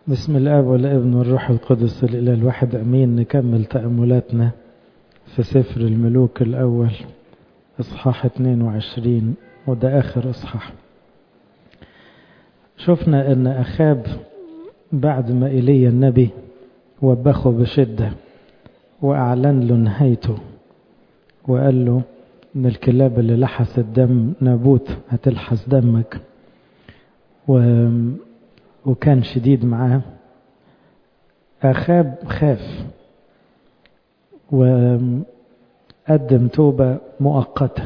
بسم الاب والابن والروح القدس الاله الواحد امين نكمل تاملاتنا في سفر الملوك الاول اصحاح 22 وده اخر اصحاح شفنا ان اخاب بعد ما ايليا النبي وبخه بشده واعلن له نهايته وقال له ان الكلاب اللي لحست دم نابوت هتلحس دمك و... وكان شديد معاه أخاب خاف وقدم توبة مؤقتة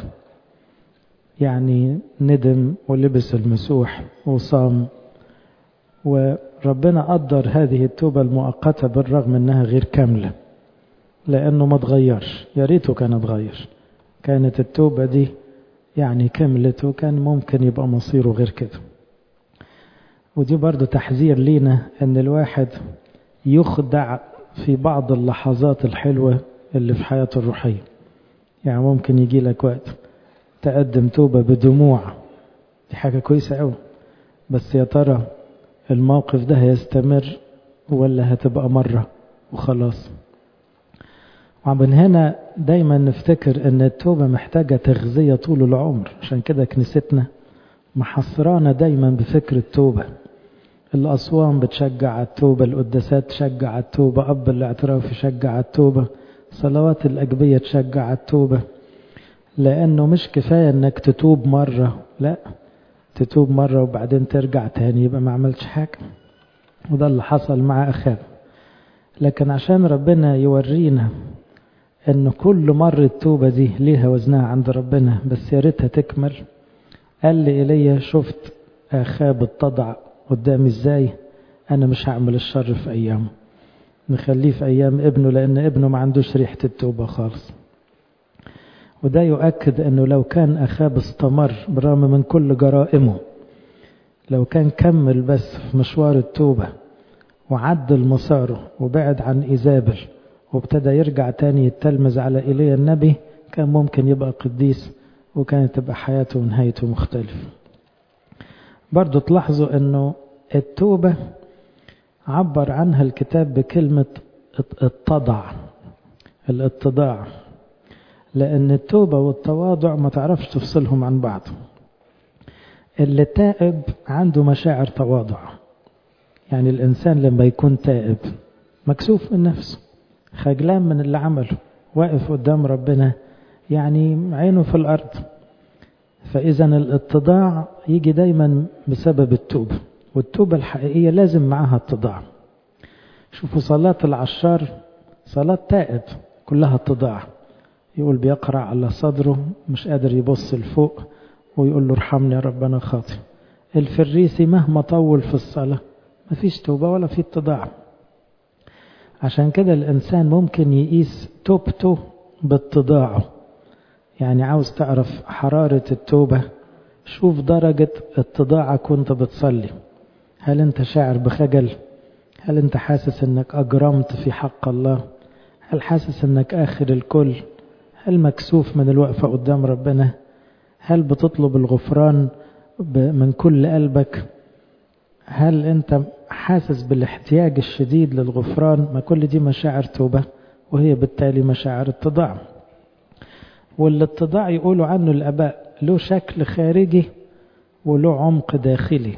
يعني ندم ولبس المسوح وصام وربنا قدر هذه التوبة المؤقتة بالرغم انها غير كاملة لانه ما تغيرش يا ريته كان اتغير كانت التوبة دي يعني كملت وكان ممكن يبقى مصيره غير كده ودي برضو تحذير لينا ان الواحد يخدع في بعض اللحظات الحلوة اللي في حياته الروحية يعني ممكن يجي لك وقت تقدم توبة بدموع دي حاجة كويسة قوي بس يا ترى الموقف ده هيستمر ولا هتبقى مرة وخلاص ومن هنا دايما نفتكر ان التوبة محتاجة تغذية طول العمر عشان كده كنيستنا محصرانا دايما بفكر التوبة الأصوام بتشجع على التوبة القداسات تشجع على التوبة أب الاعتراف يشجع على التوبة صلوات الأجبية تشجع على التوبة لأنه مش كفاية أنك تتوب مرة لا تتوب مرة وبعدين ترجع تاني يبقى ما عملتش حاجة وده اللي حصل مع أخاب لكن عشان ربنا يورينا أن كل مرة التوبة دي ليها وزنها عند ربنا بس يا ريتها تكمل قال لي إيليا شفت أخاب اتضع قدامي ازاي انا مش هعمل الشر في ايامه نخليه في ايام ابنه لان ابنه ما عندوش ريحة التوبة خالص وده يؤكد انه لو كان اخاب استمر بالرغم من كل جرائمه لو كان كمل بس في مشوار التوبة وعدل مساره وبعد عن ايزابل وابتدى يرجع تاني يتلمذ على ايليا النبي كان ممكن يبقى قديس وكانت تبقى حياته ونهايته مختلفه برضو تلاحظوا انه التوبة عبر عنها الكتاب بكلمة اتضع الاتضاع لان التوبة والتواضع ما تعرفش تفصلهم عن بعض اللي تائب عنده مشاعر تواضع يعني الانسان لما يكون تائب مكسوف من نفسه خجلان من اللي عمله واقف قدام ربنا يعني عينه في الارض فإذا الاتضاع يجي دايما بسبب التوبة والتوبة الحقيقية لازم معها اتضاع شوفوا صلاة العشار صلاة تائب كلها اتضاع يقول بيقرأ على صدره مش قادر يبص لفوق ويقول له ارحمني يا رب انا خاطئ الفريسي مهما طول في الصلاة مفيش توبة ولا في اتضاع عشان كده الإنسان ممكن يقيس توبته باتضاعه يعني عاوز تعرف حرارة التوبة شوف درجة اتضاعك وانت بتصلي هل انت شاعر بخجل هل انت حاسس انك اجرمت في حق الله هل حاسس انك اخر الكل هل مكسوف من الوقفة قدام ربنا هل بتطلب الغفران من كل قلبك هل انت حاسس بالاحتياج الشديد للغفران ما كل دي مشاعر توبة وهي بالتالي مشاعر اتضاع والاتضاع يقولوا عنه الآباء له شكل خارجي وله عمق داخلي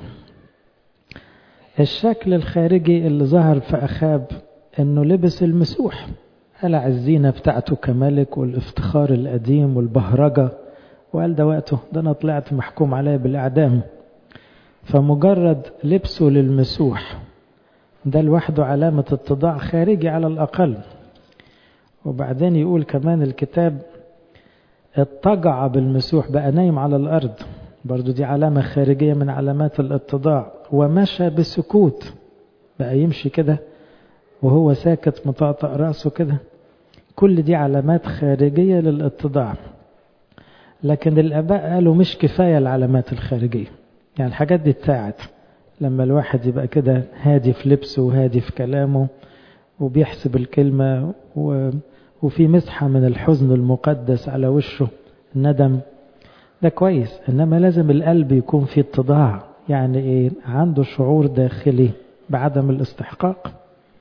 الشكل الخارجي اللي ظهر في أخاب أنه لبس المسوح قلع الزينة بتاعته كملك والافتخار القديم والبهرجة وقال ده وقته ده أنا طلعت محكوم عليه بالإعدام فمجرد لبسه للمسوح ده لوحده علامة اتضاع خارجي على الأقل وبعدين يقول كمان الكتاب اضطجع بالمسوح بقى نايم على الأرض برضو دي علامة خارجية من علامات الاتضاع ومشى بسكوت بقى يمشي كده وهو ساكت مطاطئ رأسه كده كل دي علامات خارجية للاتضاع لكن الآباء قالوا مش كفاية العلامات الخارجية يعني الحاجات دي تساعد لما الواحد يبقى كده هادي في لبسه وهادي في كلامه وبيحسب الكلمة و وفي مسحة من الحزن المقدس على وشه الندم ده كويس إنما لازم القلب يكون فيه اتضاع يعني إيه عنده شعور داخلي بعدم الاستحقاق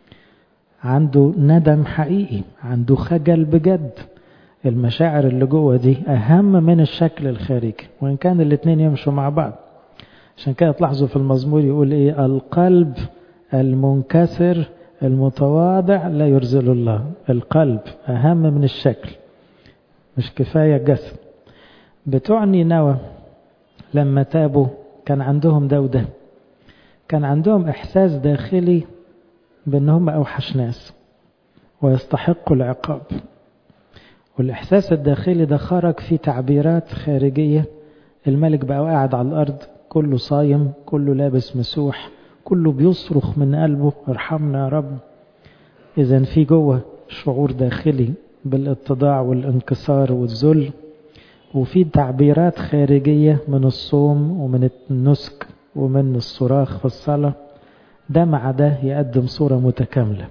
عنده ندم حقيقي عنده خجل بجد المشاعر اللي جوه دي أهم من الشكل الخارجي وإن كان الاتنين يمشوا مع بعض عشان كده تلاحظوا في المزمور يقول إيه القلب المنكسر المتواضع لا يرزل الله القلب أهم من الشكل مش كفاية جسد بتوع نينوى لما تابوا كان عندهم ده وده كان عندهم إحساس داخلي بأن هم أوحش ناس ويستحقوا العقاب والإحساس الداخلي ده خرج في تعبيرات خارجية الملك بقى قاعد على الأرض كله صايم كله لابس مسوح كله بيصرخ من قلبه ارحمنا يا رب إذا في جوه شعور داخلي بالاتضاع والانكسار والذل وفي تعبيرات خارجية من الصوم ومن النسك ومن الصراخ في الصلاة ده مع ده يقدم صورة متكاملة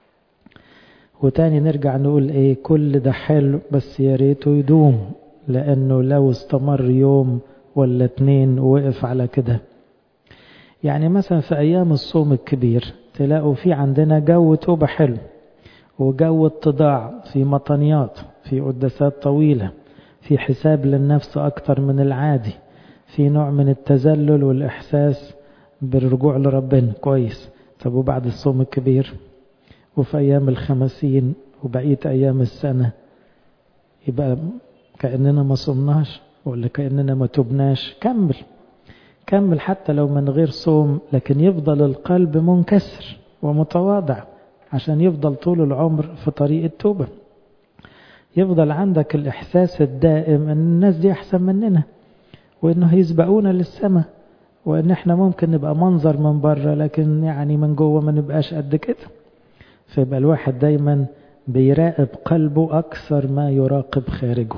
وتاني نرجع نقول ايه كل ده حلو بس يا ريته يدوم لانه لو استمر يوم ولا اتنين ووقف على كده يعني مثلا في ايام الصوم الكبير تلاقوا في عندنا جو توبة حلو وجو اتضاع في مطنيات في قداسات طويلة في حساب للنفس أكتر من العادي في نوع من التذلل والإحساس بالرجوع لربنا كويس طب وبعد الصوم الكبير وفي أيام الخمسين وبقية أيام السنة يبقى كأننا ما صمناش ولا كأننا ما تبناش كمل كمل حتى لو من غير صوم لكن يفضل القلب منكسر ومتواضع عشان يفضل طول العمر في طريق التوبة يفضل عندك الإحساس الدائم أن الناس دي أحسن مننا وأنه هيسبقونا للسماء وأن احنا ممكن نبقى منظر من بره لكن يعني من جوه ما نبقاش قد كده فيبقى الواحد دايما بيراقب قلبه أكثر ما يراقب خارجه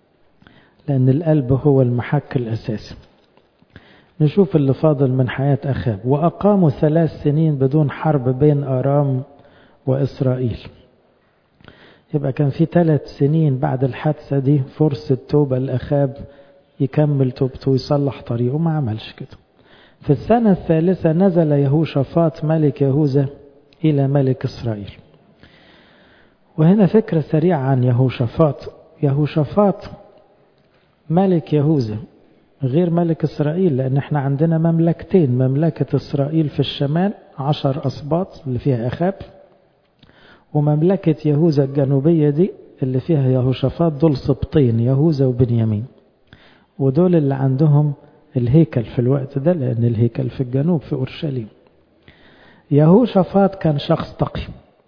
لأن القلب هو المحك الأساسي نشوف اللي فاضل من حياة أخاب وأقاموا ثلاث سنين بدون حرب بين آرام وإسرائيل يبقى كان في ثلاث سنين بعد الحادثة دي فرصة توبة لأخاب يكمل توبته ويصلح طريقه ما عملش كده في السنة الثالثة نزل يهوشافاط ملك يهوذا إلى ملك إسرائيل وهنا فكرة سريعة عن يهوشافاط يهوشافاط ملك يهوذا غير ملك إسرائيل لأن احنا عندنا مملكتين مملكة إسرائيل في الشمال عشر أسباط اللي فيها أخاب ومملكة يهوذا الجنوبية دي اللي فيها يهوشافاط دول سبطين يهوذا وبنيامين ودول اللي عندهم الهيكل في الوقت ده لأن الهيكل في الجنوب في أورشليم يهوشافاط كان شخص تقي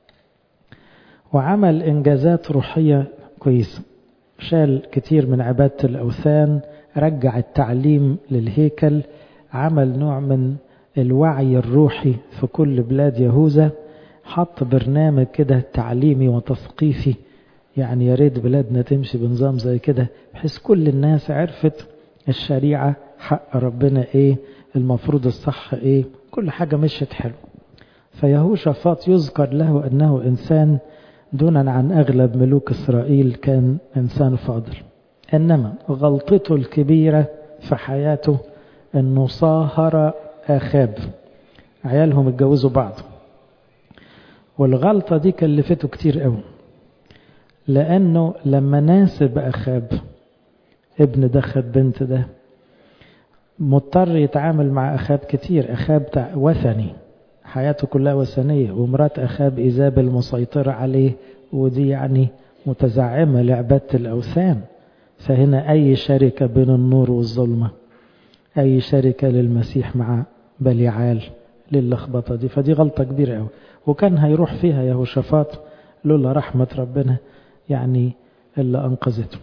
وعمل إنجازات روحية كويسة شال كتير من عبادة الأوثان رجع التعليم للهيكل عمل نوع من الوعي الروحي في كل بلاد يهوذا حط برنامج كده تعليمي وتثقيفي يعني يا ريت بلادنا تمشي بنظام زي كده بحيث كل الناس عرفت الشريعة حق ربنا ايه المفروض الصح ايه كل حاجة مشت حلو فيهوشافاط يذكر له انه انسان دونا عن اغلب ملوك اسرائيل كان انسان فاضل انما غلطته الكبيرة في حياته انه صاهر اخاب عيالهم اتجوزوا بعض والغلطة دي كلفته كتير قوي لأنه لما ناسب أخاب ابن ده خد بنت ده مضطر يتعامل مع أخاب كتير أخاب وثني حياته كلها وثنية ومرات أخاب إيزابل مسيطرة عليه ودي يعني متزعمة لعبادة الأوثان فهنا أي شركة بين النور والظلمة أي شركة للمسيح مع بليعال للخبطة دي فدي غلطة كبيرة قوي وكان هيروح فيها يهوشافاط لولا رحمة ربنا يعني اللي أنقذته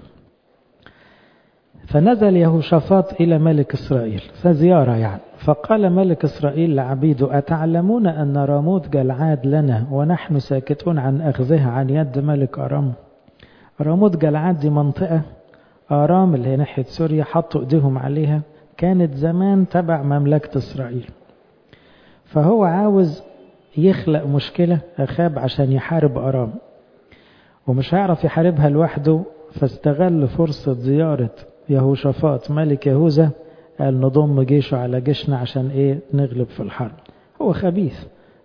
فنزل يهوشافاط إلى ملك إسرائيل فزيارة يعني فقال ملك إسرائيل لعبيده أتعلمون أن راموت جلعاد لنا ونحن ساكتون عن أخذها عن يد ملك أرام راموت جلعاد دي منطقة أرام اللي هي ناحية سوريا حطوا إيديهم عليها كانت زمان تبع مملكة إسرائيل فهو عاوز يخلق مشكلة أخاب عشان يحارب أرام ومش هيعرف يحاربها لوحده فاستغل فرصة زيارة يهوشافاط ملك يهوذا قال نضم جيشه على جيشنا عشان ايه نغلب في الحرب هو خبيث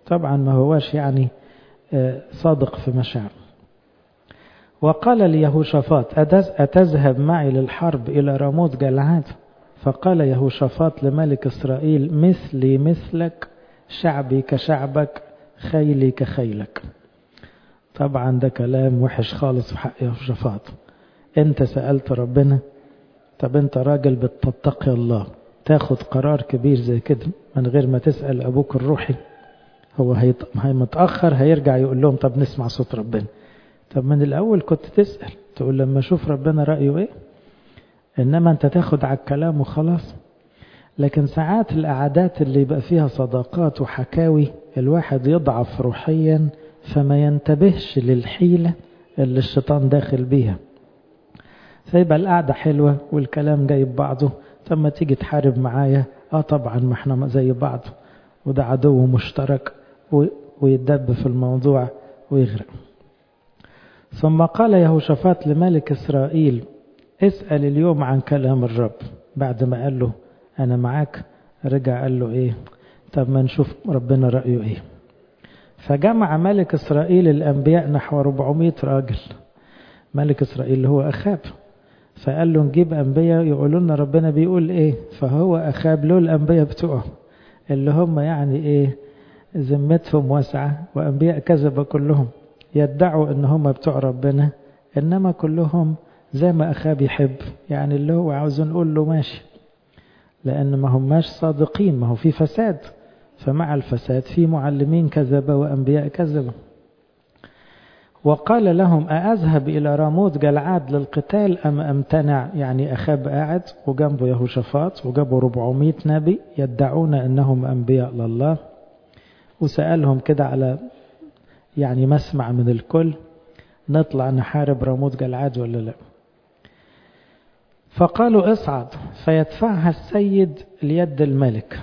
طبعا ما هواش يعني صادق في مشاعره وقال ليهوشافاط أتذهب معي للحرب إلى راموت جلعاد فقال يهوشافاط لملك إسرائيل مثلي مثلك شعبي كشعبك خيلي كخيلك طبعا ده كلام وحش خالص في حق يهوشافاط انت سألت ربنا طب انت راجل بتتقي الله تاخد قرار كبير زي كده من غير ما تسأل أبوك الروحي هو هي متأخر هيرجع يقول لهم طب نسمع صوت ربنا طب من الأول كنت تسأل تقول لما أشوف ربنا رأيه إيه إنما أنت تاخد على الكلام وخلاص لكن ساعات القعدات اللي يبقى فيها صداقات وحكاوي الواحد يضعف روحيا فما ينتبهش للحيلة اللي الشيطان داخل بيها فيبقى القعدة حلوة والكلام جايب بعضه طب ما تيجي تحارب معايا اه طبعا ما احنا زي بعض وده عدو مشترك ويدب في الموضوع ويغرق ثم قال يهوشافاط لملك إسرائيل اسأل اليوم عن كلام الرب بعد ما قال له أنا معاك رجع قال له إيه طب ما نشوف ربنا رأيه إيه فجمع ملك إسرائيل الأنبياء نحو 400 راجل ملك إسرائيل اللي هو أخاب فقال له نجيب أنبياء يقولوا لنا ربنا بيقول إيه فهو أخاب له الأنبياء بتوعه اللي هم يعني إيه ذمتهم واسعة وأنبياء كذبة كلهم يدعوا إن هم بتوع ربنا إنما كلهم زي ما أخاب يحب يعني اللي هو عاوز نقول له ماشي لأن ما هماش صادقين ما هو في فساد فمع الفساد في معلمين كذبة وأنبياء كذبة وقال لهم أذهب إلى راموت جلعاد للقتال أم أمتنع يعني أخاب قاعد وجنبه يهوشافاط وجابوا 400 نبي يدعون أنهم أنبياء لله وسألهم كده على يعني مسمع من الكل نطلع نحارب راموت جلعاد ولا لا فقالوا اصعد فيدفعها السيد ليد الملك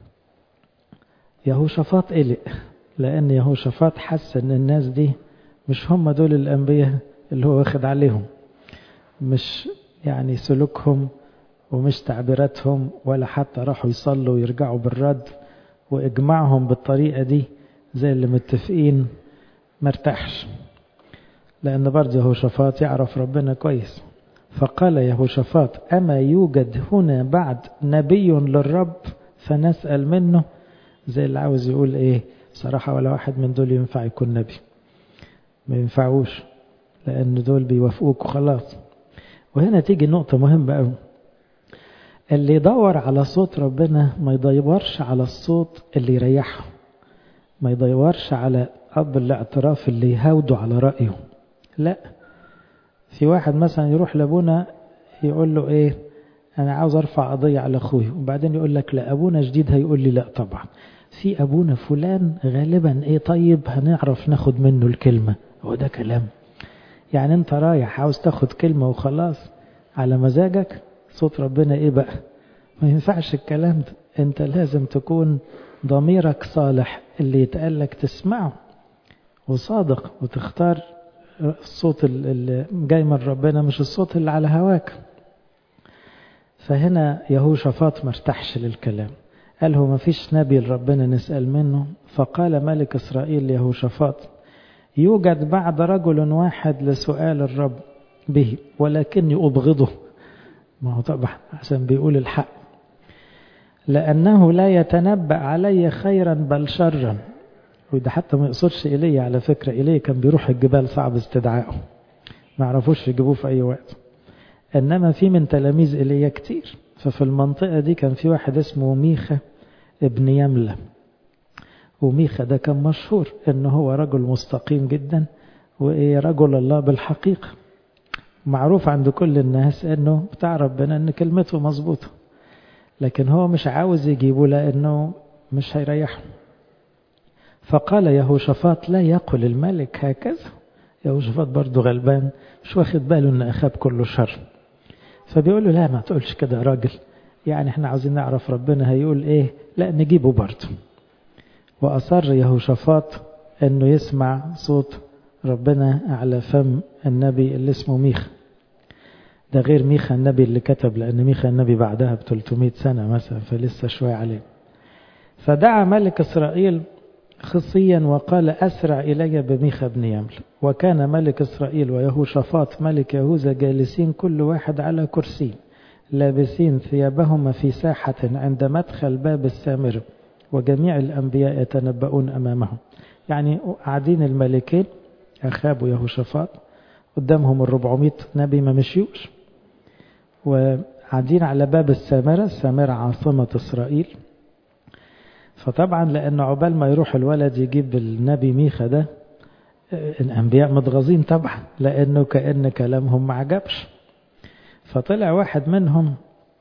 يهوشافاط قلق لأن يهوشافاط حس أن الناس دي مش هم دول الأنبياء اللي هو واخد عليهم مش يعني سلوكهم ومش تعبيراتهم ولا حتى راحوا يصلوا ويرجعوا بالرد وإجماعهم بالطريقة دي زي اللي متفقين مرتاحش لأن برضه يهوشافاط يعرف ربنا كويس فقال يهوشافاط أما يوجد هنا بعد نبي للرب فنسأل منه زي اللي عاوز يقول إيه صراحة ولا واحد من دول ينفع يكون نبي ما ينفعوش لأن دول بيوافقوك وخلاص وهنا تيجي نقطة مهمة قوي اللي يدور على صوت ربنا ما يدورش على الصوت اللي يريحه ما يدورش على أب الاعتراف اللي يهاوده على رأيه لا في واحد مثلا يروح لابونا يقول له ايه انا عاوز ارفع قضية على اخوي وبعدين يقول لك لا ابونا جديد هيقول لي لا طبعا في ابونا فلان غالبا ايه طيب هنعرف ناخد منه الكلمة هو ده كلام يعني انت رايح عاوز تاخد كلمة وخلاص على مزاجك صوت ربنا ايه بقى ما ينفعش الكلام ده انت لازم تكون ضميرك صالح اللي يتقال لك تسمعه وصادق وتختار الصوت اللي جاي من ربنا مش الصوت اللي على هواك فهنا يهوشافاط مرتاحش للكلام قال هو ما فيش نبي لربنا نسأل منه فقال ملك إسرائيل ليهوشافاط يوجد بعد رجل واحد لسؤال الرب به ولكني أبغضه ما هو طبعا عشان بيقول الحق لأنه لا يتنبأ علي خيرا بل شرا وده حتى ما يقصدش إليه على فكرة إليه كان بيروح الجبال صعب استدعائه ما عرفوش يجيبوه في أي وقت إنما في من تلاميذ إليه كتير ففي المنطقة دي كان في واحد اسمه ميخا ابن يملة وميخا ده كان مشهور إنه هو رجل مستقيم جدا ورجل الله بالحقيقة معروف عند كل الناس إنه بتاع ربنا إن كلمته مظبوطة لكن هو مش عاوز يجيبه لأنه مش هيريحه فقال يهوشافاط لا يقل الملك هكذا يهوشافاط برضه غلبان مش واخد باله ان اخاب كله شر فبيقول له لا ما تقولش كده يا راجل يعني احنا عاوزين نعرف ربنا هيقول ايه لا نجيبه برضه واصر يهوشافاط انه يسمع صوت ربنا على فم النبي اللي اسمه ميخا ده غير ميخا النبي اللي كتب لان ميخا النبي بعدها ب 300 سنه مثلا فلسه شويه عليه فدعا ملك اسرائيل خصيا وقال أسرع إلي بميخا بن يمل وكان ملك إسرائيل ويهوشافاط ملك يهوذا جالسين كل واحد على كرسي لابسين ثيابهما في ساحة عند مدخل باب السامر وجميع الأنبياء يتنبؤون أمامهم يعني قاعدين الملكين أخاب ويهوشافاط قدامهم الربعمائة نبي ما مشيوش وقاعدين على باب السامرة السامرة عاصمة إسرائيل فطبعا لأن عقبال ما يروح الولد يجيب النبي ميخا ده الأنبياء متغاظين طبعا لأنه كأن كلامهم ما عجبش فطلع واحد منهم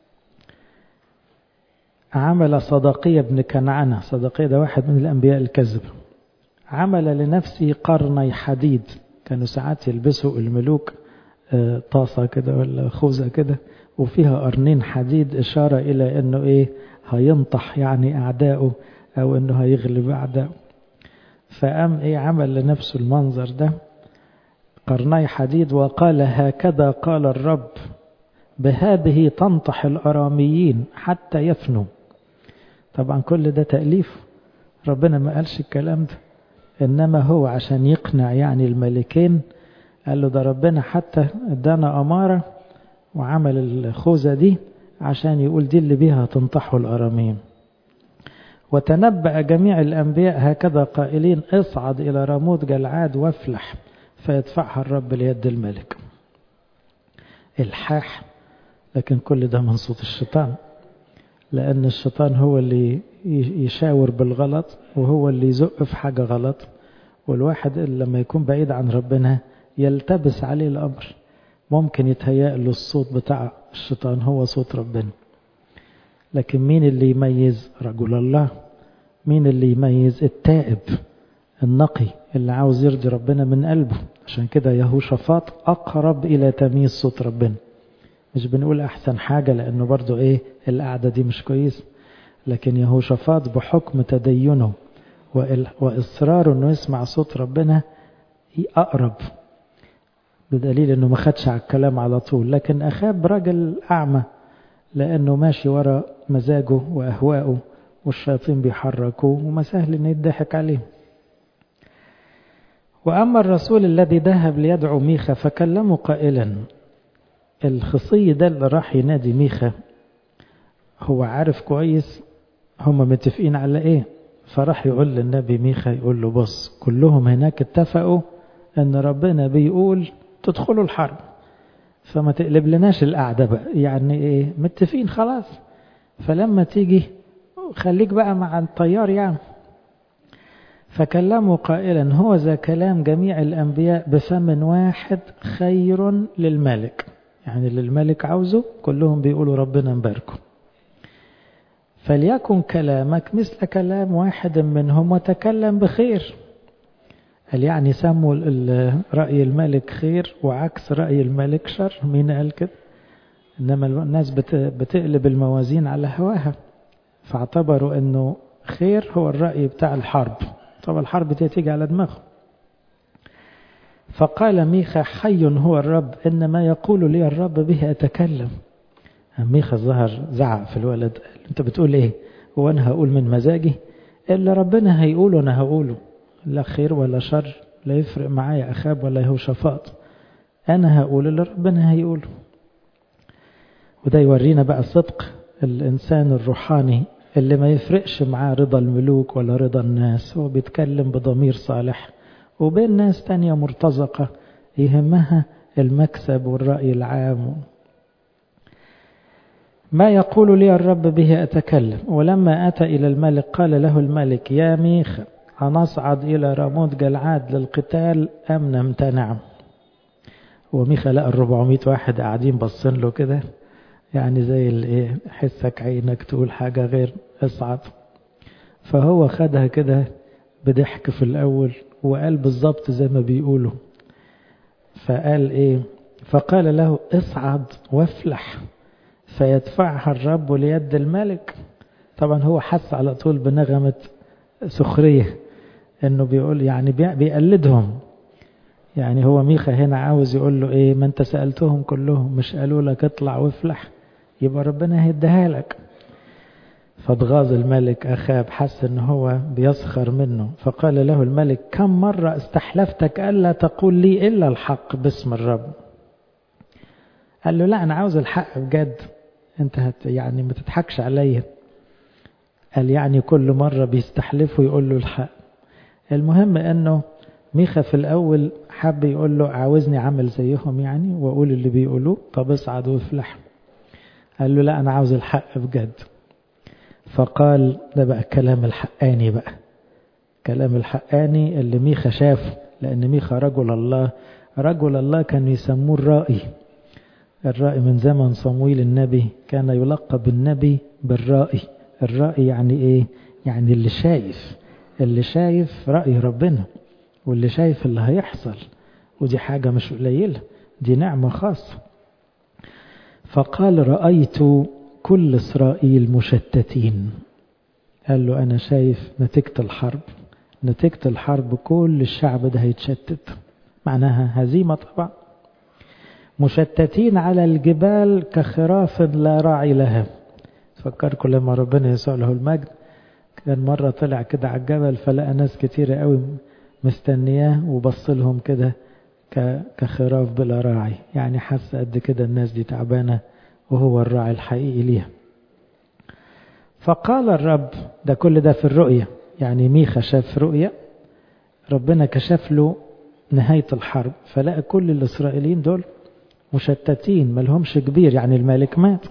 عمل صدقية بن كنعانة صدقية ده واحد من الأنبياء الكذب عمل لنفسه قرني حديد كانوا ساعات يلبسوا الملوك طاسة كده ولا خوذة كده وفيها قرنين حديد إشارة إلى أنه إيه هينطح يعني أعدائه أو أنه هيغلب أعدائه فقام إيه عمل لنفسه المنظر ده قرني حديد وقال هكذا قال الرب بهذه تنطح الأراميين حتى يفنوا طبعا كل ده تأليف ربنا ما قالش الكلام ده إنما هو عشان يقنع يعني الملكين قال له ده ربنا حتى ادانا أمارة وعمل الخوذة دي عشان يقول دي اللي بيها تنطحوا الأرامين وتنبأ جميع الأنبياء هكذا قائلين اصعد إلى راموت جلعاد وافلح فيدفعها الرب ليد الملك الحاح لكن كل ده من صوت الشيطان لأن الشيطان هو اللي يشاور بالغلط وهو اللي يزق في حاجة غلط والواحد لما يكون بعيد عن ربنا يلتبس عليه الأمر ممكن يتهيأ له الصوت بتاع الشيطان هو صوت ربنا لكن مين اللي يميز رجل الله مين اللي يميز التائب النقي اللي عاوز يرضي ربنا من قلبه عشان كده يهوشافاط أقرب إلى تمييز صوت ربنا مش بنقول أحسن حاجة لأنه برضو إيه القعدة دي مش كويس لكن يهوشافاط بحكم تدينه وإصراره أنه يسمع صوت ربنا أقرب بدليل أنه ما خدش على الكلام على طول لكن أخاب راجل أعمى لأنه ماشي ورا مزاجه وأهواءه والشياطين بيحركوه وما سهل أن يضحك عليه وأما الرسول الذي ذهب ليدعو ميخا فكلمه قائلا الخصي ده اللي راح ينادي ميخا هو عارف كويس هم متفقين على ايه فراح يقول للنبي ميخا يقول له بص كلهم هناك اتفقوا ان ربنا بيقول تدخلوا الحرب فما تقلب لناش القعدة بقى يعني ايه متفقين خلاص فلما تيجي خليك بقى مع الطيار يعني فكلموا قائلا هو ذا كلام جميع الأنبياء بفم واحد خير للملك يعني اللي الملك عاوزه كلهم بيقولوا ربنا مباركه فليكن كلامك مثل كلام واحد منهم وتكلم بخير قال يعني سموا رأي الملك خير وعكس رأي الملك شر مين قال كده إنما الناس بتقلب الموازين على هواها فاعتبروا أنه خير هو الرأي بتاع الحرب طبعا الحرب تيجي على دماغه فقال ميخا حي هو الرب إن ما يقول لي الرب به أتكلم ميخا ظهر زعق في الولد أنت بتقول إيه هو أنا هقول من مزاجي إلا ربنا هيقوله أنا هقوله لا خير ولا شر لا يفرق معايا أخاب ولا يهوشافاط أنا هقول اللي ربنا هيقوله وده يورينا بقى صدق الإنسان الروحاني اللي ما يفرقش معاه رضا الملوك ولا رضا الناس هو بيتكلم بضمير صالح وبين ناس تانية مرتزقة يهمها المكسب والرأي العام ما يقول لي الرب به أتكلم ولما أتى إلى الملك قال له الملك يا ميخا هنصعد إلى راموت جلعاد للقتال أم نمتنع وميخا لقى الربعمائة واحد قاعدين باصين له كده يعني زي الايه حسك عينك تقول حاجة غير اصعد فهو خدها كده بضحك في الأول وقال بالظبط زي ما بيقولوا فقال ايه فقال له اصعد وافلح فيدفعها الرب ليد الملك طبعا هو حس على طول بنغمة سخرية انه بيقول يعني بيقلدهم يعني هو ميخا هنا عاوز يقول له ايه ما انت سألتهم كلهم مش قالوا لك اطلع وافلح يبقى ربنا هيديها لك فاتغاظ الملك أخاب حس ان هو بيسخر منه فقال له الملك كم مرة استحلفتك ألا تقول لي إلا الحق باسم الرب قال له لا أنا عاوز الحق بجد أنت هت يعني ما تضحكش عليا قال يعني كل مرة بيستحلف ويقول له الحق المهم أنه ميخا في الأول حب يقول له عاوزني أعمل زيهم يعني وأقول اللي بيقولوه طب اصعد وافلح قال له لا أنا عاوز الحق بجد فقال ده بقى كلام الحقاني بقى كلام الحقاني اللي ميخا شافه لأن ميخا رجل الله رجل الله كان يسموه الرائي الرائي من زمن صمويل النبي كان يلقب النبي بالرائي الرائي يعني ايه يعني اللي شايف اللي شايف رأي ربنا واللي شايف اللي هيحصل ودي حاجة مش قليلة دي نعمة خاصة فقال رأيت كل إسرائيل مشتتين قال له أنا شايف نتيجة الحرب نتيجة الحرب كل الشعب ده هيتشتت معناها هزيمة طبعا مشتتين على الجبال كخراف لا راعي لها فكركم لما ربنا يسوع له المجد كان مرة طلع كده على الجبل فلقى ناس كتيرة قوي مستنياه وبص لهم كده كخراف بلا راعي يعني حس قد كده الناس دي تعبانة وهو الراعي الحقيقي ليها فقال الرب ده كل ده في الرؤية يعني ميخا شاف رؤية ربنا كشف له نهاية الحرب فلقى كل الإسرائيليين دول مشتتين ملهمش كبير يعني الملك مات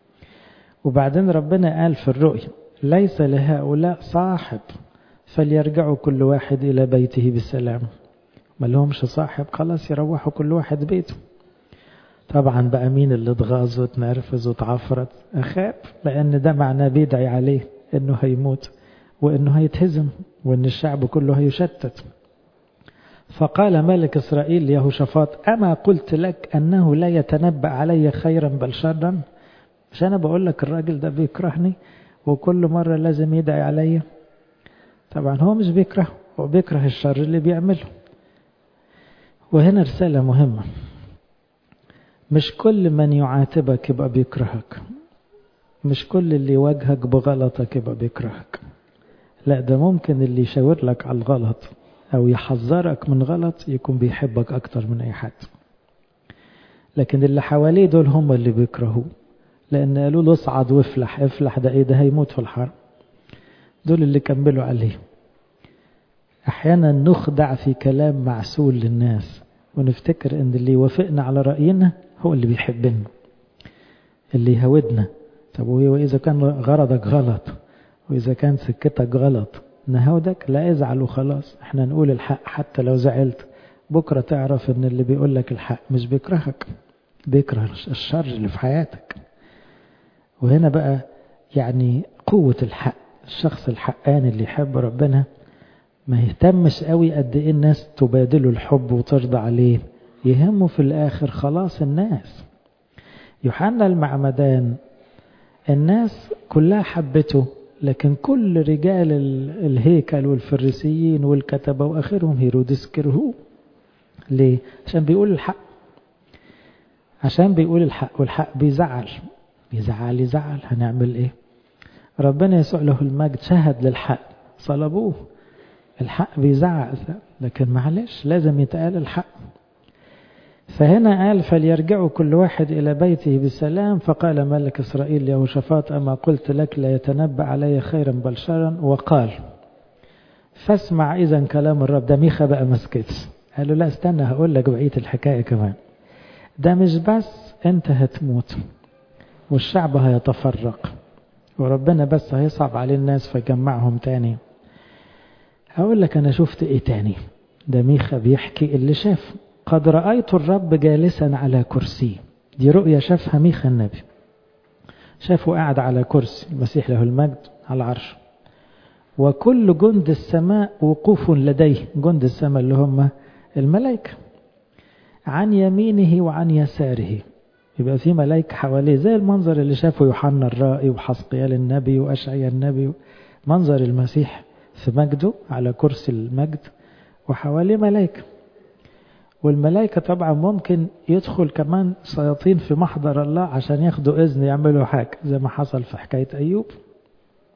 وبعدين ربنا قال في الرؤية ليس لهؤلاء صاحب فليرجعوا كل واحد إلى بيته بالسلام ما لهمش صاحب خلاص يروحوا كل واحد بيته طبعا بقى مين اللي اتغاظ واتنرفز واتعفرت أخاب لأن ده معناه بيدعي عليه إنه هيموت وإنه هيتهزم وإن الشعب كله هيشتت فقال ملك إسرائيل ليهوشافاط أما قلت لك أنه لا يتنبأ علي خيرا بل شرا مش أنا بقول لك الراجل ده بيكرهني وكل مرة لازم يدعي عليا طبعا هو مش بيكره هو بيكره الشر اللي بيعمله وهنا رسالة مهمة مش كل من يعاتبك يبقى بيكرهك مش كل اللي يواجهك بغلطك يبقى بيكرهك لا ده ممكن اللي يشاور لك على الغلط أو يحذرك من غلط يكون بيحبك أكتر من أي حد لكن اللي حواليه دول هم اللي بيكرهوه لأن قالوا له اصعد وافلح افلح ده إيه ده هيموت في الحرب دول اللي كملوا عليه أحيانا نخدع في كلام معسول للناس ونفتكر ان اللي يوافقنا على رأينا هو اللي بيحبنا اللي يهودنا طب وإذا كان غرضك غلط وإذا كان سكتك غلط نهودك لا ازعل وخلاص احنا نقول الحق حتى لو زعلت بكرة تعرف ان اللي بيقول لك الحق مش بيكرهك بيكره الشر اللي في حياتك وهنا بقى يعني قوة الحق الشخص الحقاني اللي يحب ربنا ما يهتمش قوي قد ايه الناس تبادله الحب وترضى عليه يهمه في الاخر خلاص الناس يوحنا المعمدان الناس كلها حبته لكن كل رجال الهيكل والفريسيين والكتبة وآخرهم هيرودس كرهوه ليه؟ عشان بيقول الحق عشان بيقول الحق والحق بيزعل بيزعل يزعل هنعمل ايه ربنا يسوع له المجد شهد للحق صلبوه الحق بيزعق لكن معلش لازم يتقال الحق فهنا قال فليرجعوا كل واحد إلى بيته بسلام فقال ملك إسرائيل ليهوشافاط أما قلت لك لا يتنبأ علي خيرا بل شرا وقال فاسمع إذا كلام الرب ده ميخا بقى مسكتش قال له لا استنى هقول لك بقية الحكاية كمان ده مش بس أنت هتموت والشعب هيتفرق وربنا بس هيصعب عليه الناس فيجمعهم تاني هقول لك أنا شفت إيه تاني ده ميخا بيحكي اللي شاف قد رأيت الرب جالسا على كرسي دي رؤية شافها ميخا النبي شافه قاعد على كرسي المسيح له المجد على العرش وكل جند السماء وقوف لديه جند السماء اللي هم الملائكة عن يمينه وعن يساره يبقى في ملائكة حواليه زي المنظر اللي شافه يوحنا الرائي وحسقيال النبي وأشعيا النبي منظر المسيح في مجده على كرسي المجد وحواليه ملائكة والملائكة طبعا ممكن يدخل كمان شياطين في محضر الله عشان ياخدوا إذن يعملوا حاجة زي ما حصل في حكاية أيوب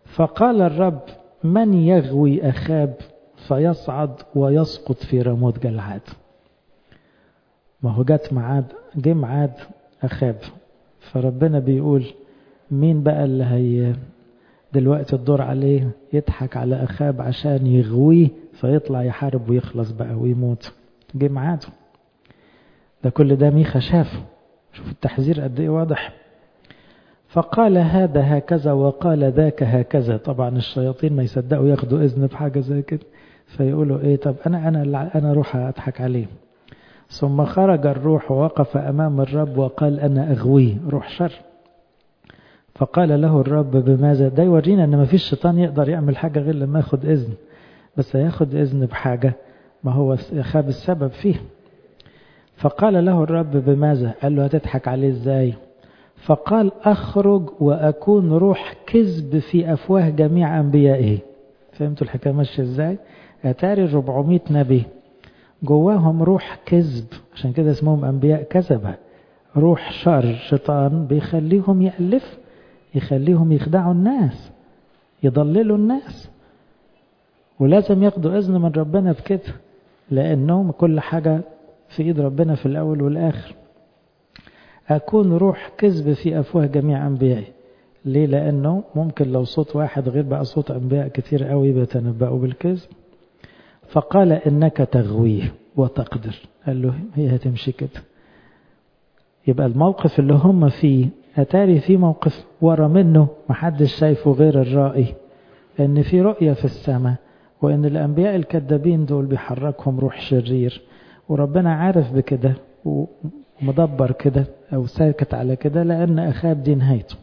فقال الرب من يغوي أخاب فيصعد ويسقط في رموت جلعاد ما هو جت معاد جه معاد أخاب فربنا بيقول مين بقى اللي هي دلوقتي الدور عليه يضحك على أخاب عشان يغويه فيطلع يحارب ويخلص بقى ويموت جه معاده ده كل ده ميخا شافه شوف التحذير قد ايه واضح فقال هذا هكذا وقال ذاك هكذا طبعا الشياطين ما يصدقوا ياخدوا اذن بحاجه زي كده فيقولوا ايه طب انا انا انا اروح اضحك عليه ثم خرج الروح ووقف امام الرب وقال انا اغويه روح شر فقال له الرب بماذا ده يورينا ان ما فيش شيطان يقدر يعمل حاجه غير لما ياخد اذن بس هياخد اذن بحاجه ما هو خاب السبب فيه فقال له الرب بماذا قال له هتضحك عليه ازاي فقال اخرج واكون روح كذب في افواه جميع انبيائه فهمتوا الحكايه ماشيه ازاي اتاري 400 نبي جواهم روح كذب عشان كده اسمهم انبياء كذبه روح شر شيطان بيخليهم يألف يخليهم يخدعوا الناس يضللوا الناس ولازم ياخدوا اذن من ربنا بكده لانهم كل حاجه في ايد ربنا في الاول والاخر اكون روح كذب في افواه جميع انبيائي ليه لانه ممكن لو صوت واحد غير بقى صوت انبياء كتير قوي بيتنبأوا بالكذب فقال انك تغويه وتقدر قال له هي هتمشي كده يبقى الموقف اللي هم فيه اتاري في موقف ورا منه محدش شايفه غير الرائي ان في رؤية في السماء وان الانبياء الكذابين دول بيحركهم روح شرير وربنا عارف بكده ومدبر كده او ساكت على كده لان اخاب دي نهايته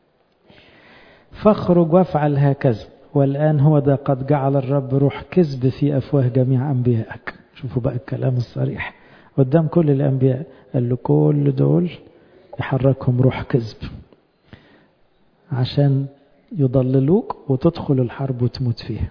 فاخرج وافعل هكذا والان هو ده قد جعل الرب روح كذب في افواه جميع انبيائك شوفوا بقى الكلام الصريح قدام كل الانبياء قال له كل دول يحركهم روح كذب عشان يضللوك وتدخل الحرب وتموت فيها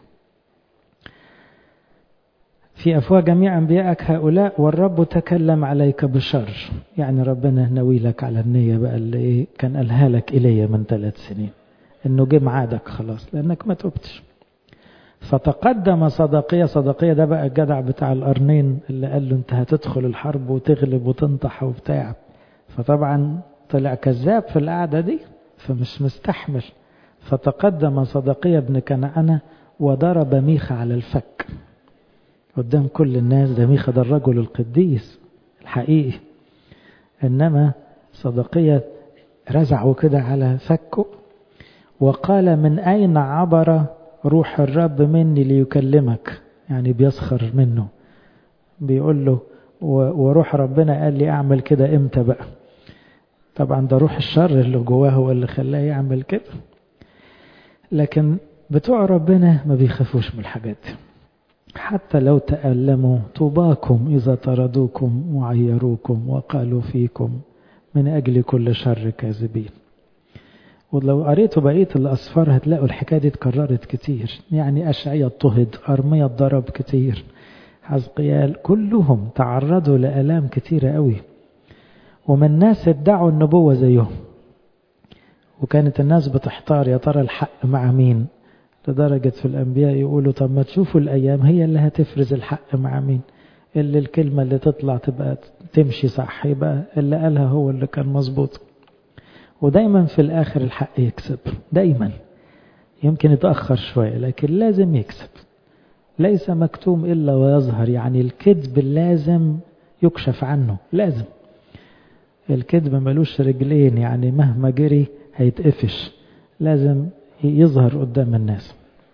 في أفواه جميع أنبيائك هؤلاء والرب تكلم عليك بشر يعني ربنا ناوي لك على النية بقى اللي كان قالها لك إلي من ثلاث سنين إنه جه معادك خلاص لأنك ما تبتش فتقدم صدقية صدقية ده بقى الجدع بتاع القرنين اللي قال له أنت هتدخل الحرب وتغلب وتنطح وبتاع فطبعا طلع كذاب في القعدة دي فمش مستحمل فتقدم صدقية ابن كنعانة وضرب ميخا على الفك قدام كل الناس ده ميخا ده الرجل القديس الحقيقي إنما صدقية رزعه كده على فكه وقال من أين عبر روح الرب مني ليكلمك يعني بيسخر منه بيقول له وروح ربنا قال لي أعمل كده إمتى بقى طبعا ده روح الشر اللي جواه هو اللي خلاه يعمل كده لكن بتوع ربنا ما بيخافوش من الحاجات دي حتى لو تألموا طوباكم إذا طردوكم وعيروكم وقالوا فيكم من أجل كل شر كاذبين ولو قريتوا بقية الأسفار هتلاقوا الحكاية دي اتكررت كتير يعني أشعية اضطهد أرمية ضرب كتير حزقيال كلهم تعرضوا لآلام كتيرة قوي ومن ناس ادعوا النبوة زيهم وكانت الناس بتحتار يا ترى الحق مع مين لدرجة في الأنبياء يقولوا طب ما تشوفوا الأيام هي اللي هتفرز الحق مع مين اللي الكلمة اللي تطلع تبقى تمشي صح يبقى اللي قالها هو اللي كان مظبوط ودايما في الآخر الحق يكسب دايما يمكن يتأخر شوية لكن لازم يكسب ليس مكتوم إلا ويظهر يعني الكذب لازم يكشف عنه لازم الكذب ملوش رجلين يعني مهما جري هيتقفش لازم يظهر قدام الناس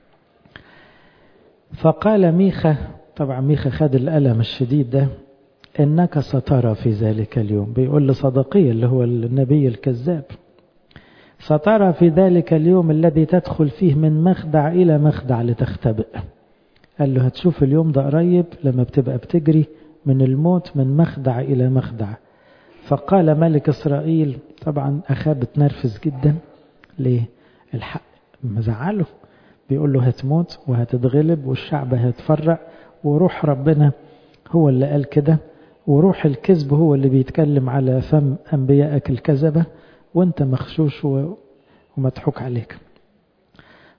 فقال ميخا طبعا ميخا خد الألم الشديد ده إنك سترى في ذلك اليوم بيقول لصدقي اللي هو النبي الكذاب سترى في ذلك اليوم الذي تدخل فيه من مخدع إلى مخدع لتختبئ قال له هتشوف اليوم ده قريب لما بتبقى بتجري من الموت من مخدع إلى مخدع فقال ملك إسرائيل طبعا أخاب تنرفز جدا ليه الحق مزعله بيقول له هتموت وهتتغلب والشعب هيتفرق وروح ربنا هو اللي قال كده وروح الكذب هو اللي بيتكلم على فم أنبيائك الكذبة وانت مخشوش ومضحوك عليك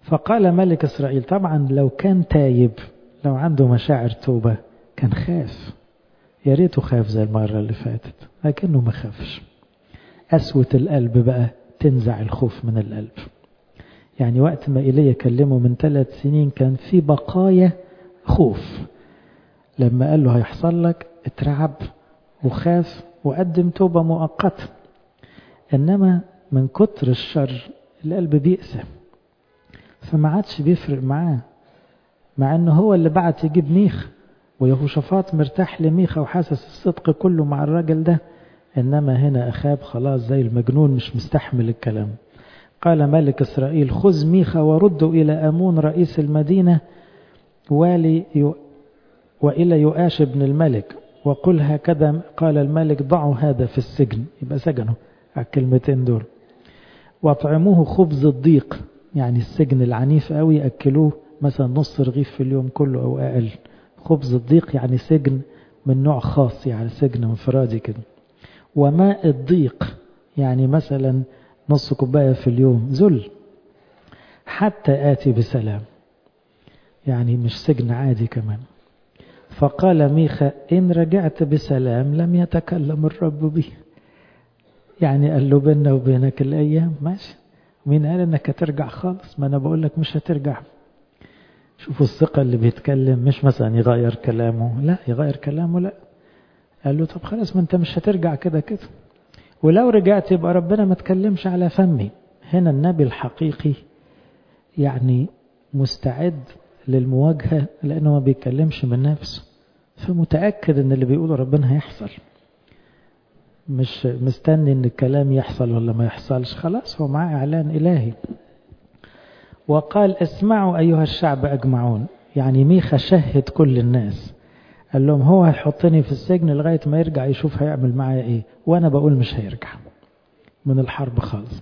فقال ملك إسرائيل طبعا لو كان تايب لو عنده مشاعر توبة كان خاف يا ريته خاف زي المرة اللي فاتت لكنه ما خافش قسوة القلب بقى تنزع الخوف من القلب يعني وقت ما إيليا كلمه من ثلاث سنين كان في بقايا خوف لما قال له هيحصل لك اترعب وخاف وقدم توبة مؤقتة إنما من كتر الشر القلب بيقسى فما عادش بيفرق معاه مع انه هو اللي بعت يجيب ميخ ويهوشافاط مرتاح لميخا وحاسس الصدق كله مع الراجل ده انما هنا اخاب خلاص زي المجنون مش مستحمل الكلام قال ملك اسرائيل خذ ميخا ورده الى امون رئيس المدينه والي يو والى يؤاش بن الملك وقل هكذا قال الملك ضعوا هذا في السجن يبقى سجنه على الكلمتين دول واطعموه خبز الضيق يعني السجن العنيف قوي ياكلوه مثلا نص رغيف في اليوم كله او اقل خبز الضيق يعني سجن من نوع خاص يعني سجن انفرادي كده وماء الضيق يعني مثلا نص كوبايه في اليوم ذل حتى اتي بسلام يعني مش سجن عادي كمان فقال ميخا إن رجعت بسلام لم يتكلم الرب به يعني قال له بيننا وبينك الأيام ماشي مين قال انك هترجع خالص ما انا بقول لك مش هترجع شوفوا الثقة اللي بيتكلم مش مثلا يغير كلامه لا يغير كلامه لا قال له طب خلاص ما انت مش هترجع كده كده ولو رجعت يبقى ربنا ما تكلمش على فمي هنا النبي الحقيقي يعني مستعد للمواجهة لأنه ما بيتكلمش من نفسه فمتأكد ان اللي بيقوله ربنا هيحصل مش مستني ان الكلام يحصل ولا ما يحصلش خلاص هو معاه اعلان الهي وقال اسمعوا ايها الشعب اجمعون يعني ميخا شهد كل الناس قال لهم هو هيحطني في السجن لغايه ما يرجع يشوف هيعمل معايا ايه وانا بقول مش هيرجع من الحرب خالص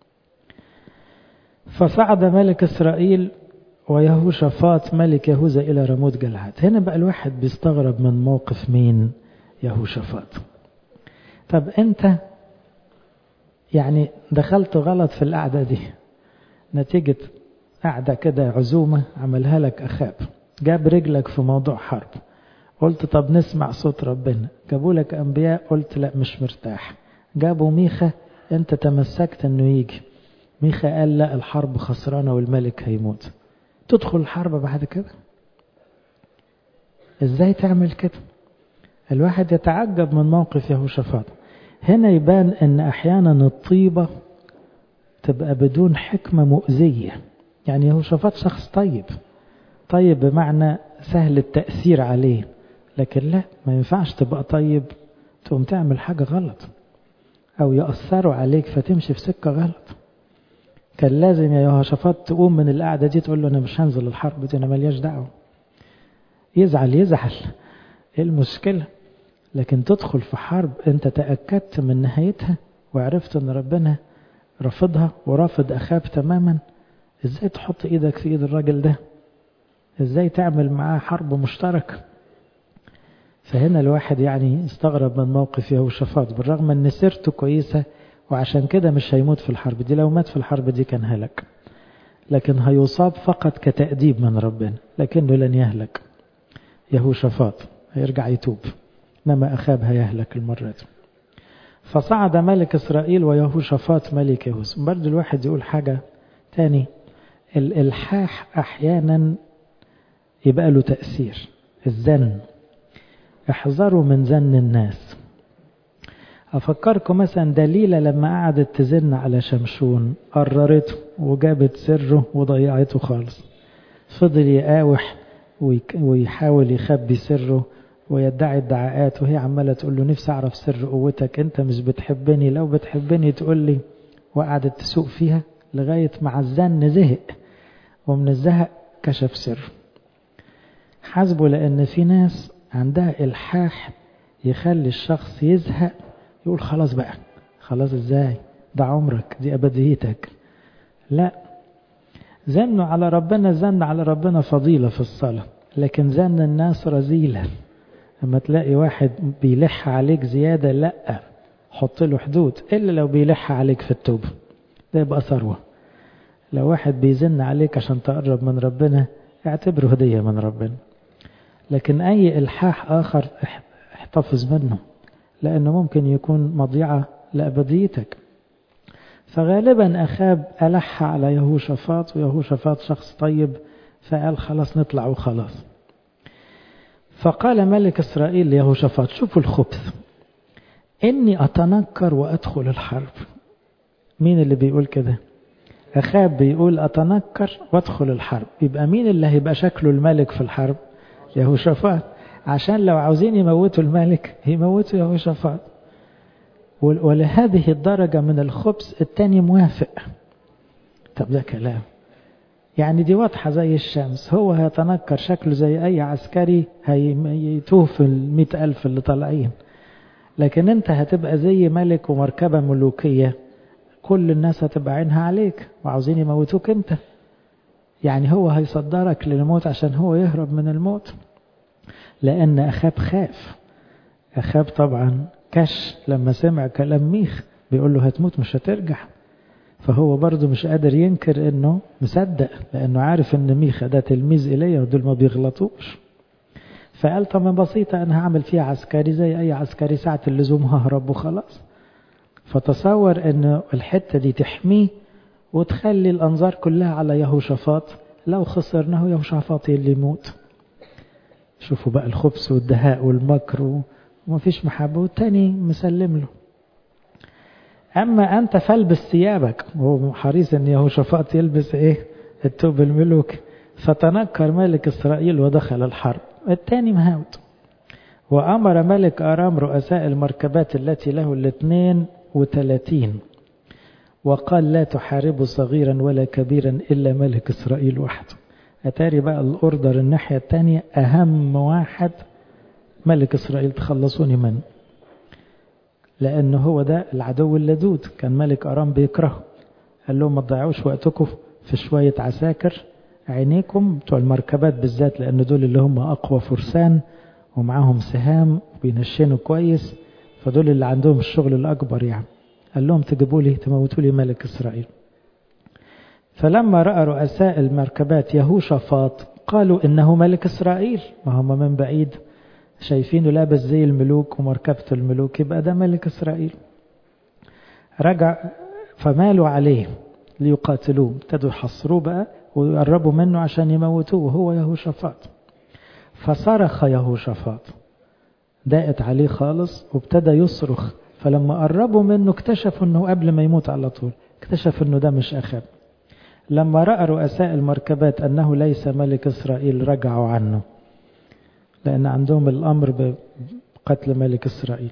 فصعد ملك اسرائيل ويهوشافاط ملك يهوذا الى رموت جلعاد هنا بقى الواحد بيستغرب من موقف مين يهوشافاط طب انت يعني دخلت غلط في القعدة دي نتيجة قعدة كده عزومة عملها لك أخاب جاب رجلك في موضوع حرب قلت طب نسمع صوت ربنا جابوا لك أنبياء قلت لا مش مرتاح جابوا ميخا انت تمسكت انه يجي ميخا قال لا الحرب خسرانة والملك هيموت تدخل الحرب بعد كده ازاي تعمل كده الواحد يتعجب من موقف يهوشافاط هنا يبان ان احيانا الطيبة تبقى بدون حكمة مؤذية يعني يهوشافاط شخص طيب طيب بمعنى سهل التأثير عليه لكن لا ما ينفعش تبقى طيب تقوم تعمل حاجة غلط أو يأثروا عليك فتمشي في سكة غلط كان لازم يا يهوشافاط تقوم من القعدة دي تقول له أنا مش هنزل الحرب دي أنا ملياش دعوة يزعل يزعل إيه المشكلة لكن تدخل في حرب أنت تأكدت من نهايتها وعرفت أن ربنا رفضها ورافض أخاب تماما إزاي تحط إيدك في إيد الراجل ده إزاي تعمل معاه حرب مشتركة فهنا الواحد يعني استغرب من موقف يهوشافاط بالرغم ان سيرته كويسة وعشان كده مش هيموت في الحرب دي لو مات في الحرب دي كان هلك لكن هيصاب فقط كتأديب من ربنا لكنه لن يهلك يهوشافاط هيرجع يتوب انما أخاب هيهلك المرة دي فصعد ملك إسرائيل ويهوشافاط ملك يهوذا برضه الواحد يقول حاجة تاني الإلحاح أحيانا يبقى له تأثير الزن احذروا من زن الناس أفكركم مثلا دليلة لما قعدت تزن على شمشون قررته وجابت سره وضيعته خالص فضل يقاوح ويحاول يخبي سره ويدعي ادعاءات وهي عمالة تقول له نفسي أعرف سر قوتك أنت مش بتحبني لو بتحبني تقول لي وقعدت تسوق فيها لغاية مع الزن زهق ومن الزهق كشف سره حاسبه لأن في ناس عندها إلحاح يخلي الشخص يزهق يقول خلاص بقى خلاص ازاي ده عمرك دي أبديتك لا زن على ربنا زن على ربنا فضيلة في الصلاة لكن زن الناس رذيلة لما تلاقي واحد بيلح عليك زيادة لا حط له حدود إلا لو بيلح عليك في التوبة ده يبقى ثروة لو واحد بيزن عليك عشان تقرب من ربنا اعتبره هدية من ربنا لكن أي إلحاح آخر احتفظ منه لأنه ممكن يكون مضيعة لأبديتك فغالبا أخاب ألح على يهوشافاط ويهوشافاط شخص طيب فقال خلاص نطلع وخلاص فقال ملك إسرائيل ليهوشافاط شوفوا الخبث إني أتنكر وأدخل الحرب مين اللي بيقول كده أخاب بيقول أتنكر وأدخل الحرب يبقى مين اللي هيبقى شكله الملك في الحرب يهوشافاط عشان لو عاوزين يموتوا الملك يموتوا يهوشافاط ولهذه الدرجة من الخبث التاني موافق طب ده كلام يعني دي واضحة زي الشمس هو هيتنكر شكله زي أي عسكري هيتوه في المئة ألف اللي طالعين لكن أنت هتبقى زي ملك ومركبة ملوكية كل الناس هتبقى عينها عليك وعاوزين يموتوك أنت يعني هو هيصدرك للموت عشان هو يهرب من الموت لأن أخاب خاف أخاب طبعا كش لما سمع كلام ميخ بيقول له هتموت مش هترجع فهو برضه مش قادر ينكر انه مصدق لانه عارف ان ميخا ده تلميذ ايليا ودول ما بيغلطوش فقال طب بسيطة انا هعمل فيها عسكري زي اي عسكري ساعة اللزوم ههرب وخلاص فتصور ان الحتة دي تحميه وتخلي الانظار كلها على يهوشافاط لو خسرناه يهوشافاط اللي يموت شوفوا بقى الخبث والدهاء والمكر ومفيش محبة والتاني مسلم له أما أنت فالبس ثيابك وهو حريص أن يهوشافاط يلبس إيه التوب الملوك فتنكر ملك إسرائيل ودخل الحرب الثاني مهاوت وأمر ملك أرام رؤساء المركبات التي له الاثنين وثلاثين وقال لا تحاربوا صغيرا ولا كبيرا إلا ملك إسرائيل وحده أتاري بقى الأوردر الناحية الثانية أهم واحد ملك إسرائيل تخلصوني منه لأنه هو ده العدو اللدود كان ملك أرام بيكرهه قال لهم ما تضيعوش وقتكم في شوية عساكر عينيكم بتوع المركبات بالذات لأن دول اللي هم أقوى فرسان ومعاهم سهام وبينشنوا كويس فدول اللي عندهم الشغل الأكبر يعني قال لهم تجيبوا لي تموتوا لي ملك إسرائيل فلما رأى رؤساء المركبات يهوشافاط قالوا إنه ملك إسرائيل ما هم من بعيد شايفينه لابس زي الملوك ومركبة الملوك يبقى ده ملك إسرائيل رجع فمالوا عليه ليقاتلوه ابتدوا يحصروه بقى ويقربوا منه عشان يموتوه وهو يهوشافاط فصرخ يهوشافاط ضاقت عليه خالص وابتدى يصرخ فلما قربوا منه اكتشفوا انه قبل ما يموت على طول اكتشف انه ده مش اخاب لما راى رؤساء المركبات انه ليس ملك اسرائيل رجعوا عنه لأن عندهم الأمر بقتل ملك إسرائيل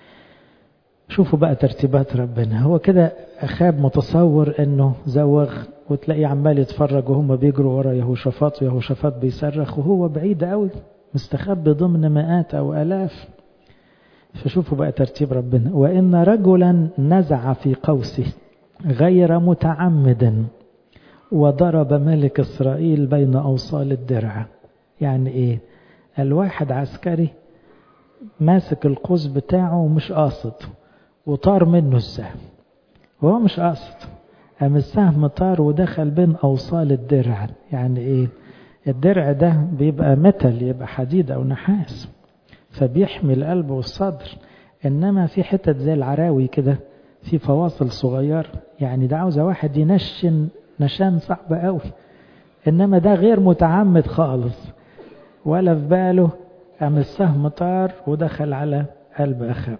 شوفوا بقى ترتيبات ربنا هو كده أخاب متصور أنه زوغ وتلاقيه عمال يتفرج وهم بيجروا ورا يهوشافاط ويهوشافاط بيصرخ وهو بعيد قوي مستخبي ضمن مئات أو ألاف فشوفوا بقى ترتيب ربنا وإن رجلا نزع في قوسه غير متعمد وضرب ملك إسرائيل بين أوصال الدرع يعني إيه الواحد عسكري ماسك القوس بتاعه ومش قاصد وطار منه السهم وهو مش قاصد قام السهم طار ودخل بين أوصال الدرع يعني إيه الدرع ده بيبقى متل يبقى حديد أو نحاس فبيحمي القلب والصدر إنما في حتت زي العراوي كده في فواصل صغير يعني ده عاوزة واحد ينشن نشان صعب قوي إنما ده غير متعمد خالص ولا في باله قام السهم طار ودخل على قلب أخاب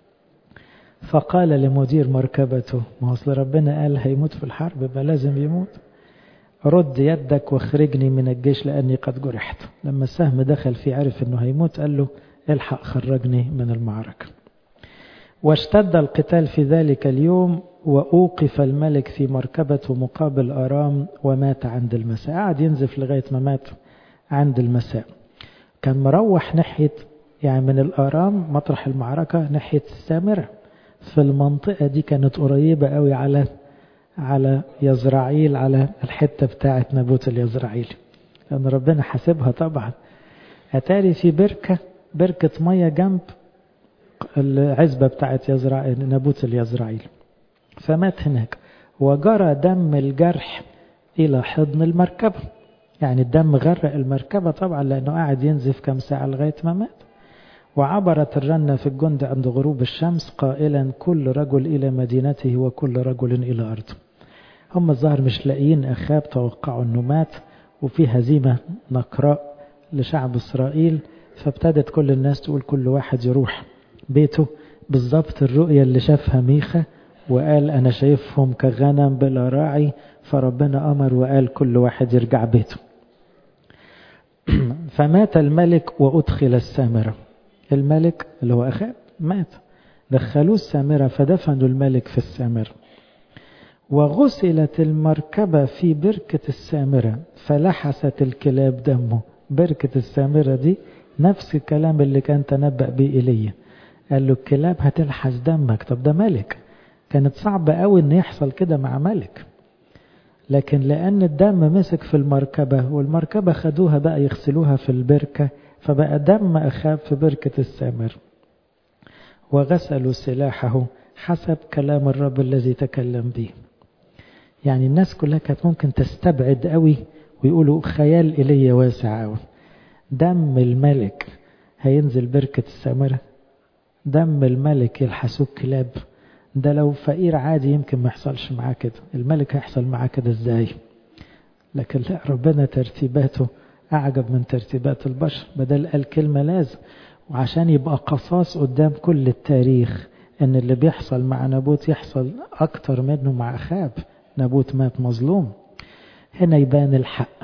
فقال لمدير مركبته ما أصل ربنا قال هيموت في الحرب يبقى لازم يموت رد يدك واخرجني من الجيش لأني قد جرحت لما السهم دخل فيه عرف أنه هيموت قال له الحق خرجني من المعركة واشتد القتال في ذلك اليوم وأوقف الملك في مركبته مقابل أرام ومات عند المساء قعد ينزف لغاية ما مات عند المساء كان مروح ناحية يعني من الآرام مطرح المعركة ناحية السامرة في المنطقة دي كانت قريبة قوي على على يزرعيل على الحتة بتاعة نابوت اليزرعيل لأن ربنا حاسبها طبعا أتاري في بركة بركة مية جنب العزبة بتاعة يزرع نابوت اليزرعيل فمات هناك وجرى دم الجرح إلى حضن المركبة يعني الدم غرق المركبة طبعا لأنه قاعد ينزف كم ساعة لغاية ما مات وعبرت الرنة في الجند عند غروب الشمس قائلا كل رجل إلى مدينته وكل رجل إلى أرضه هم الظاهر مش لاقيين أخاب توقعوا أنه مات وفي هزيمة نقراء لشعب إسرائيل فابتدت كل الناس تقول كل واحد يروح بيته بالضبط الرؤية اللي شافها ميخا وقال أنا شايفهم كغنم بلا راعي فربنا أمر وقال كل واحد يرجع بيته فمات الملك وأدخل السامرة الملك اللي هو أخاب مات دخلوه السامرة فدفنوا الملك في السامرة وغسلت المركبة في بركة السامرة فلحست الكلاب دمه بركة السامرة دي نفس الكلام اللي كان تنبأ به إيليا قال له الكلاب هتلحس دمك طب ده ملك كانت صعبة قوي ان يحصل كده مع ملك لكن لأن الدم مسك في المركبة والمركبة خدوها بقى يغسلوها في البركة فبقى دم أخاب في بركة السامر وغسلوا سلاحه حسب كلام الرب الذي تكلم به يعني الناس كلها كانت ممكن تستبعد قوي ويقولوا خيال إلي واسع قوي دم الملك هينزل بركة السامرة دم الملك يلحسوه كلاب ده لو فقير عادي يمكن ما يحصلش معاه كده الملك هيحصل معاه كده ازاي لكن لا ربنا ترتيباته أعجب من ترتيبات البشر بدل قال كلمة لازم وعشان يبقى قصاص قدام كل التاريخ ان اللي بيحصل مع نابوت يحصل اكتر منه مع اخاب نابوت مات مظلوم هنا يبان الحق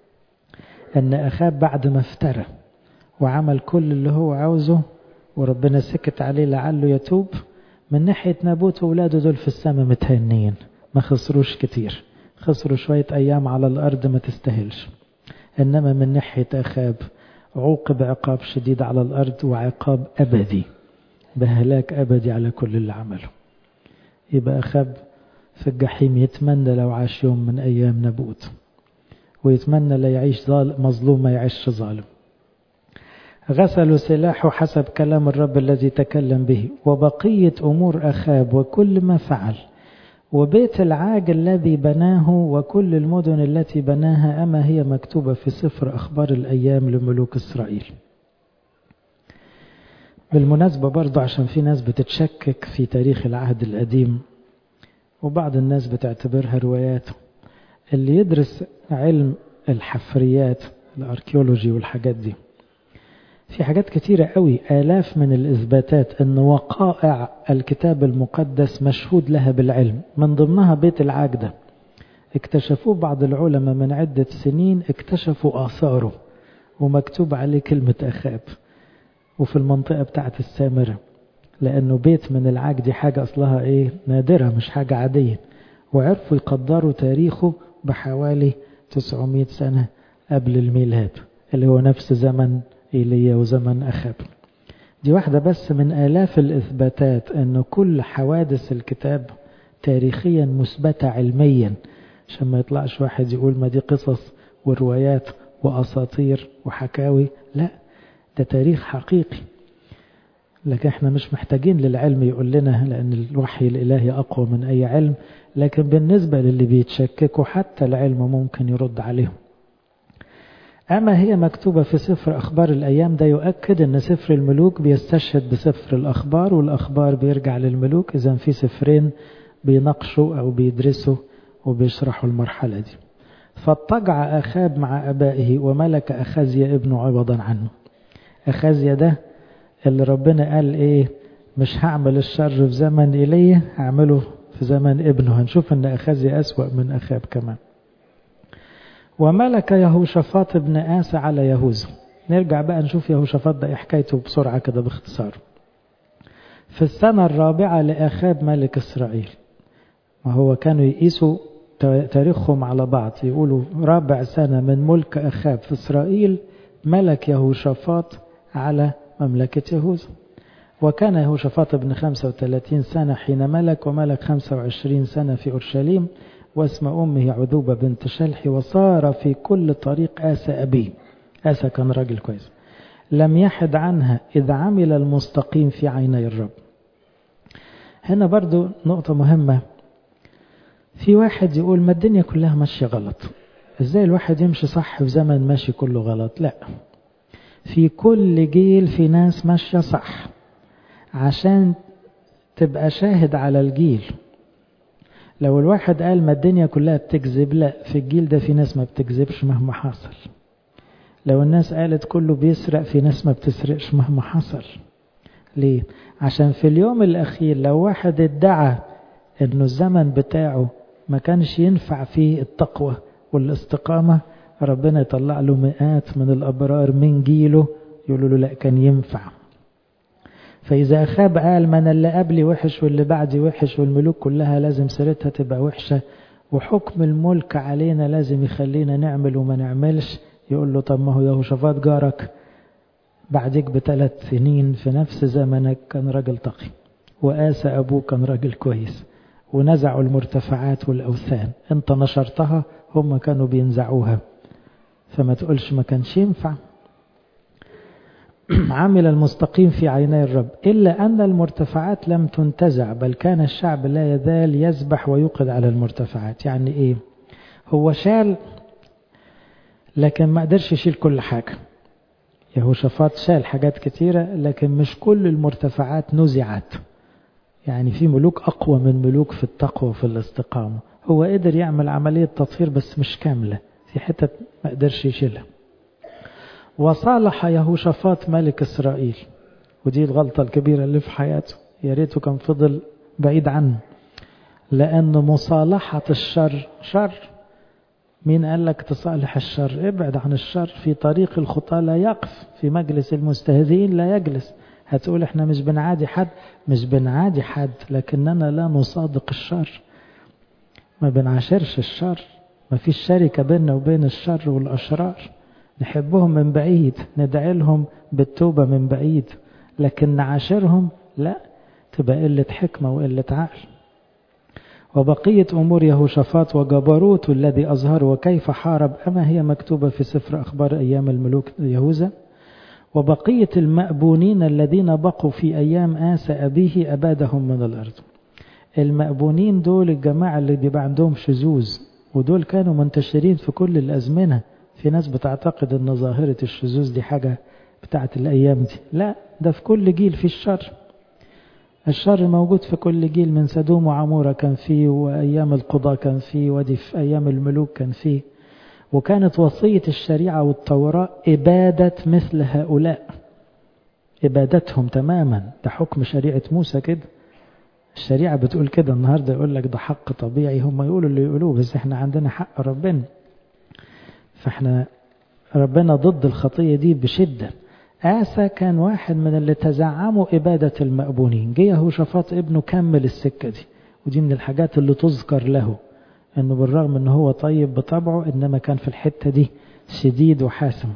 ان اخاب بعد ما افترى وعمل كل اللي هو عاوزه وربنا سكت عليه لعله يتوب من ناحية نابوت وولاده دول في السماء متهنين ما خسروش كتير خسروا شوية أيام على الأرض ما تستاهلش إنما من ناحية أخاب عوقب عقاب شديد على الأرض وعقاب أبدي بهلاك أبدي على كل اللي عمله يبقى أخاب في الجحيم يتمنى لو عاش يوم من أيام نبوت ويتمنى لا يعيش مظلوم ما يعيش ظالم غسلوا سلاحه حسب كلام الرب الذي تكلم به وبقية أمور أخاب وكل ما فعل وبيت العاج الذي بناه وكل المدن التي بناها أما هي مكتوبة في سفر أخبار الأيام لملوك إسرائيل بالمناسبة برضو عشان في ناس بتتشكك في تاريخ العهد القديم وبعض الناس بتعتبرها روايات اللي يدرس علم الحفريات الاركيولوجي والحاجات دي في حاجات كتيرة قوي آلاف من الإثباتات أن وقائع الكتاب المقدس مشهود لها بالعلم من ضمنها بيت العاج ده اكتشفوه بعض العلماء من عدة سنين اكتشفوا آثاره ومكتوب عليه كلمة أخاب وفي المنطقة بتاعت السامرة لأنه بيت من العاج دي حاجة أصلها إيه نادرة مش حاجة عادية وعرفوا يقدروا تاريخه بحوالي 900 سنة قبل الميلاد اللي هو نفس زمن إيليا وزمن أخاب دي واحدة بس من آلاف الإثباتات أن كل حوادث الكتاب تاريخيا مثبتة علميا عشان ما يطلعش واحد يقول ما دي قصص وروايات وأساطير وحكاوي لا ده تاريخ حقيقي لكن احنا مش محتاجين للعلم يقول لنا لأن الوحي الإلهي أقوى من أي علم لكن بالنسبة للي بيتشككوا حتى العلم ممكن يرد عليهم أما هي مكتوبة في سفر أخبار الأيام ده يؤكد أن سفر الملوك بيستشهد بسفر الأخبار والأخبار بيرجع للملوك إذا في سفرين بيناقشوا أو بيدرسوا وبيشرحوا المرحلة دي فاضطجع أخاب مع أبائه وملك أخازيا ابنه عوضا عنه أخازيا ده اللي ربنا قال إيه مش هعمل الشر في زمن إيليا هعمله في زمن ابنه هنشوف أن أخازيا أسوأ من أخاب كمان وملك يهوشافاط ابن آسى على يهوذا نرجع بقى نشوف يهوشافاط ده حكايته بسرعة كده باختصار في السنة الرابعة لأخاب ملك إسرائيل ما هو كانوا يقيسوا تاريخهم على بعض يقولوا رابع سنة من ملك أخاب في إسرائيل ملك يهوشافاط على مملكة يهوذا وكان يهوشافاط ابن 35 سنة حين ملك وملك 25 سنة في أورشليم واسم أمه عذوبة بنت شلح وصار في كل طريق آسى أبيه آسى كان راجل كويس لم يحد عنها إذ عمل المستقيم في عيني الرب هنا برضو نقطة مهمة في واحد يقول ما الدنيا كلها ماشية غلط ازاي الواحد يمشي صح في زمن ماشي كله غلط لا في كل جيل في ناس ماشية صح عشان تبقى شاهد على الجيل لو الواحد قال ما الدنيا كلها بتكذب لا في الجيل ده في ناس ما بتكذبش مهما حصل لو الناس قالت كله بيسرق في ناس ما بتسرقش مهما حصل ليه عشان في اليوم الأخير لو واحد ادعى انه الزمن بتاعه ما كانش ينفع فيه التقوى والاستقامة ربنا يطلع له مئات من الأبرار من جيله يقولوا له لا كان ينفع فإذا أخاب قال من اللي قبلي وحش واللي بعدي وحش والملوك كلها لازم سيرتها تبقى وحشة وحكم الملك علينا لازم يخلينا نعمل وما نعملش يقول له طب ما هو يهوشافاط جارك بعدك بثلاث سنين في نفس زمنك كان راجل تقي وآسى أبوه كان راجل كويس ونزعوا المرتفعات والأوثان انت نشرتها هم كانوا بينزعوها فما تقولش ما كانش ينفع عمل المستقيم في عيني الرب إلا أن المرتفعات لم تنتزع بل كان الشعب لا يزال يسبح ويوقد على المرتفعات يعني إيه هو شال لكن ما قدرش يشيل كل حاجة يهوشافاط شال حاجات كتيرة لكن مش كل المرتفعات نزعت يعني في ملوك أقوى من ملوك في التقوى وفي الاستقامة هو قدر يعمل عملية تطهير بس مش كاملة في حتة ما قدرش يشيلها وصالح يهوشافاط ملك إسرائيل ودي الغلطة الكبيرة اللي في حياته يا ريته كان فضل بعيد عنه لأن مصالحة الشر شر مين قال لك تصالح الشر ابعد عن الشر في طريق الخطاة لا يقف في مجلس المستهزئين لا يجلس هتقول احنا مش بنعادي حد مش بنعادي حد لكننا لا نصادق الشر ما بنعاشرش الشر ما فيش شركة بيننا وبين الشر والأشرار نحبهم من بعيد ندعي لهم بالتوبة من بعيد لكن نعاشرهم لا تبقى قلة حكمة وقلة عقل وبقية أمور يهوشافاط وجبروت الذي أظهر وكيف حارب أما هي مكتوبة في سفر أخبار أيام الملوك يهوذا وبقية المأبونين الذين بقوا في أيام آسى أبيه أبادهم من الأرض المأبونين دول الجماعة اللي بيبقى عندهم شذوذ ودول كانوا منتشرين في كل الأزمنة في ناس بتعتقد أن ظاهرة الشذوذ دي حاجة بتاعت الأيام دي لا ده في كل جيل في الشر الشر موجود في كل جيل من سدوم وعمورة كان فيه وأيام القضاء كان فيه ودي في أيام الملوك كان فيه وكانت وصية الشريعة والتوراة إبادة مثل هؤلاء إبادتهم تماما ده حكم شريعة موسى كده الشريعة بتقول كده النهاردة يقول لك ده حق طبيعي هم يقولوا اللي يقولوه بس احنا عندنا حق ربنا فاحنا ربنا ضد الخطية دي بشدة آسى كان واحد من اللي تزعموا إبادة المأبونين جه يهوشافاط ابنه كمل السكة دي ودي من الحاجات اللي تذكر له انه بالرغم انه هو طيب بطبعه انما كان في الحتة دي شديد وحاسم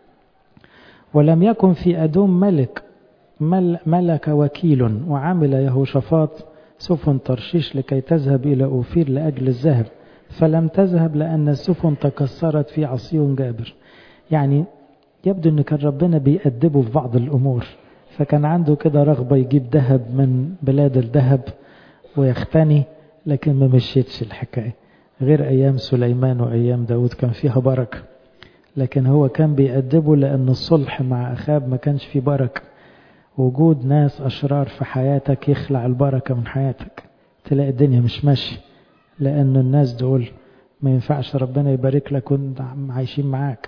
ولم يكن في أدوم ملك مل ملك وكيل وعمل يهوشافاط سفن ترشيش لكي تذهب إلى أوفير لأجل الذهب فلم تذهب لأن السفن تكسرت في عصيون جابر يعني يبدو أن كان ربنا بيأدبه في بعض الأمور فكان عنده كده رغبة يجيب ذهب من بلاد الذهب ويختني لكن ما مشيتش الحكاية غير أيام سليمان وأيام داود كان فيها بركة لكن هو كان بيأدبه لأن الصلح مع أخاب ما كانش فيه بركة وجود ناس أشرار في حياتك يخلع البركة من حياتك تلاقي الدنيا مش ماشية لأن الناس دول ما ينفعش ربنا يبارك لك وانت عايشين معاك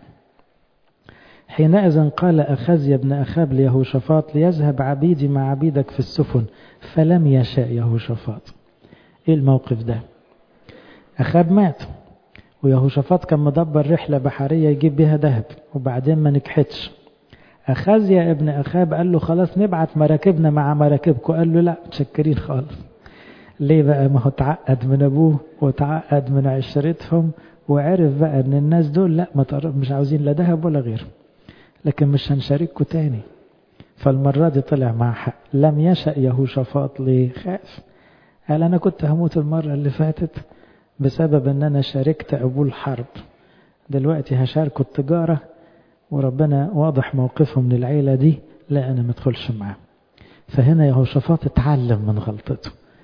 حينئذ قال أخزي ابن أخاب ليهوشافاط ليذهب عبيدي مع عبيدك في السفن فلم يشاء يهوشافاط ايه الموقف ده أخاب مات ويهوشافاط كان مدبر رحلة بحرية يجيب بها ذهب وبعدين ما نجحتش أخازيا ابن أخاب قال له خلاص نبعت مراكبنا مع مراكبكم قال له لا متشكرين خالص ليه بقى ما هو تعقد من أبوه وتعقد من عشرتهم وعرف بقى ان الناس دول لا ما مش عاوزين لا ذهب ولا غيره لكن مش هنشارككم تاني فالمرة دي طلع مع حق لم يشأ يهوشافاط ليه خاف قال أنا كنت هموت المرة اللي فاتت بسبب ان أنا شاركت أبوه الحرب دلوقتي هشاركه التجارة وربنا واضح موقفه من العيلة دي لا أنا ما ادخلش معاه فهنا يهوشافاط اتعلم من غلطته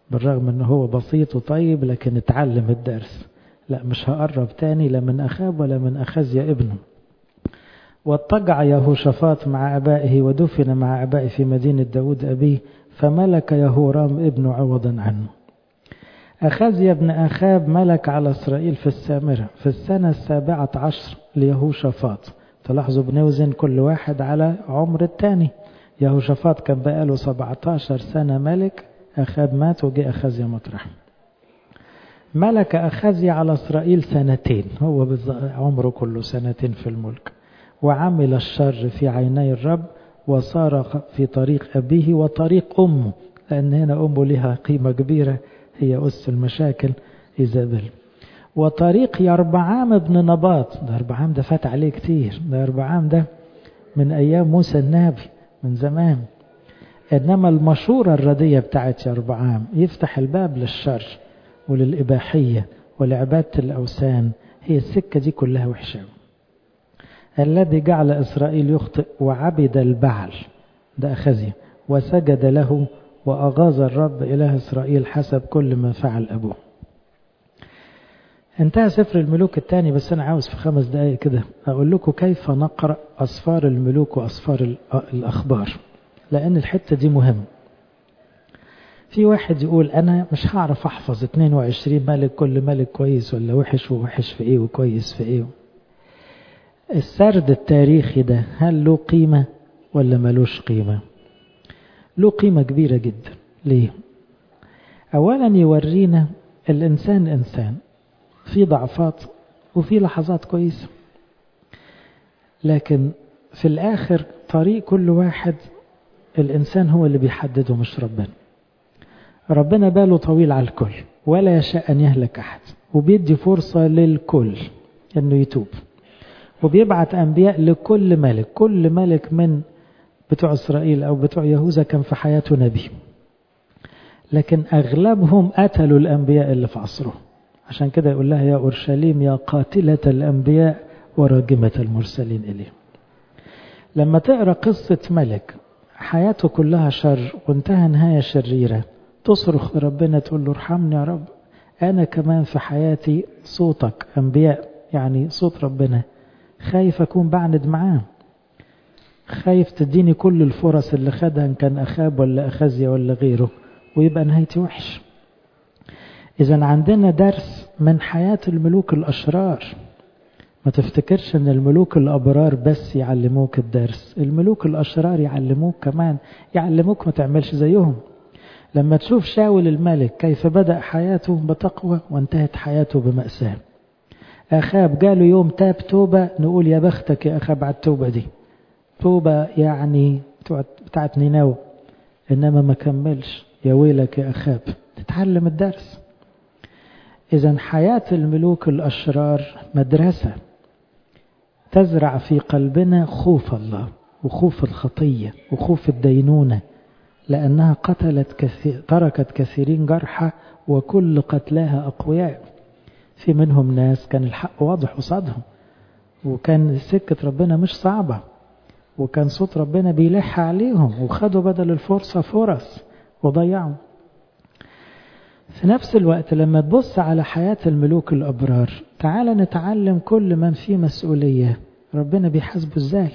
بالرغم أنه هو بسيط وطيب لكن اتعلم الدرس لا مش هقرب تاني لا من أخاب ولا من أخزيا ابنه واضطجع يهوشافاط مع أبائه ودفن مع أبائه في مدينة داود أبيه فملك يهورام ابن عوضا عنه أخزي بن أخاب ملك على إسرائيل في السامرة في السنة السابعة عشر ليهوشافاط تلاحظوا بنوزن كل واحد على عمر الثاني يهوشافاط كان بقاله 17 سنة ملك أخاب مات وجاء أخزي مطرح ملك أخزي على إسرائيل سنتين هو عمره كله سنتين في الملك وعمل الشر في عيني الرب وصار في طريق أبيه وطريق أمه لأن هنا أمه لها قيمة كبيرة هي أس المشاكل إيزابيل وطريق يربعام ابن نباط ده يربعام ده فات عليه كتير ده يربعام ده من أيام موسى النبي من زمان إنما المشورة الردية بتاعت يربعام يفتح الباب للشر وللإباحية ولعبادة الأوثان هي السكة دي كلها وحشة الذي جعل إسرائيل يخطئ وعبد البعل ده أخزي وسجد له وأغاظ الرب إله إسرائيل حسب كل ما فعل أبوه انتهى سفر الملوك الثاني بس أنا عاوز في خمس دقائق كده أقول لكم كيف نقرأ أسفار الملوك وأسفار الأخبار لأن الحتة دي مهمة في واحد يقول أنا مش هعرف أحفظ 22 ملك كل ملك كويس ولا وحش ووحش في إيه وكويس في إيه السرد التاريخي ده هل له قيمة ولا ملوش قيمة له قيمة كبيرة جدا ليه أولا يورينا الإنسان إنسان في ضعفات وفي لحظات كويسة لكن في الآخر طريق كل واحد الإنسان هو اللي بيحدده مش ربنا ربنا باله طويل على الكل ولا يشاء أن يهلك أحد وبيدي فرصة للكل أنه يتوب وبيبعت أنبياء لكل ملك كل ملك من بتوع إسرائيل أو بتوع يهوذا كان في حياته نبي لكن أغلبهم قتلوا الأنبياء اللي في عصره عشان كده يقول لها يا أورشليم يا قاتلة الأنبياء وراجمة المرسلين إليه لما تقرأ قصة ملك حياته كلها شر وانتهى نهاية شريرة تصرخ لربنا تقول له ارحمني يا رب أنا كمان في حياتي صوتك أنبياء يعني صوت ربنا خايف أكون بعند معاه خايف تديني كل الفرص اللي خدها إن كان أخاب ولا أخزيا ولا غيره ويبقى نهايتي وحش إذا عندنا درس من حياة الملوك الأشرار ما تفتكرش ان الملوك الابرار بس يعلموك الدرس الملوك الاشرار يعلموك كمان يعلموك ما تعملش زيهم لما تشوف شاول الملك كيف بدأ حياته بتقوى وانتهت حياته بمأساة أخاب جاله يوم تاب توبة نقول يا بختك يا أخاب على التوبة دي توبة يعني بتاعت نينوى إنما ما كملش يا ويلك يا أخاب تتعلم الدرس إذا حياة الملوك الأشرار مدرسة تزرع في قلبنا خوف الله وخوف الخطية وخوف الدينونة لأنها قتلت كثير تركت كثيرين جرحى وكل قتلاها أقوياء في منهم ناس كان الحق واضح قصادهم وكان سكة ربنا مش صعبة وكان صوت ربنا بيلح عليهم وخدوا بدل الفرصة فرص وضيعوا في نفس الوقت لما تبص على حياة الملوك الأبرار تعال نتعلم كل من فيه مسؤولية ربنا بيحاسبه ازاي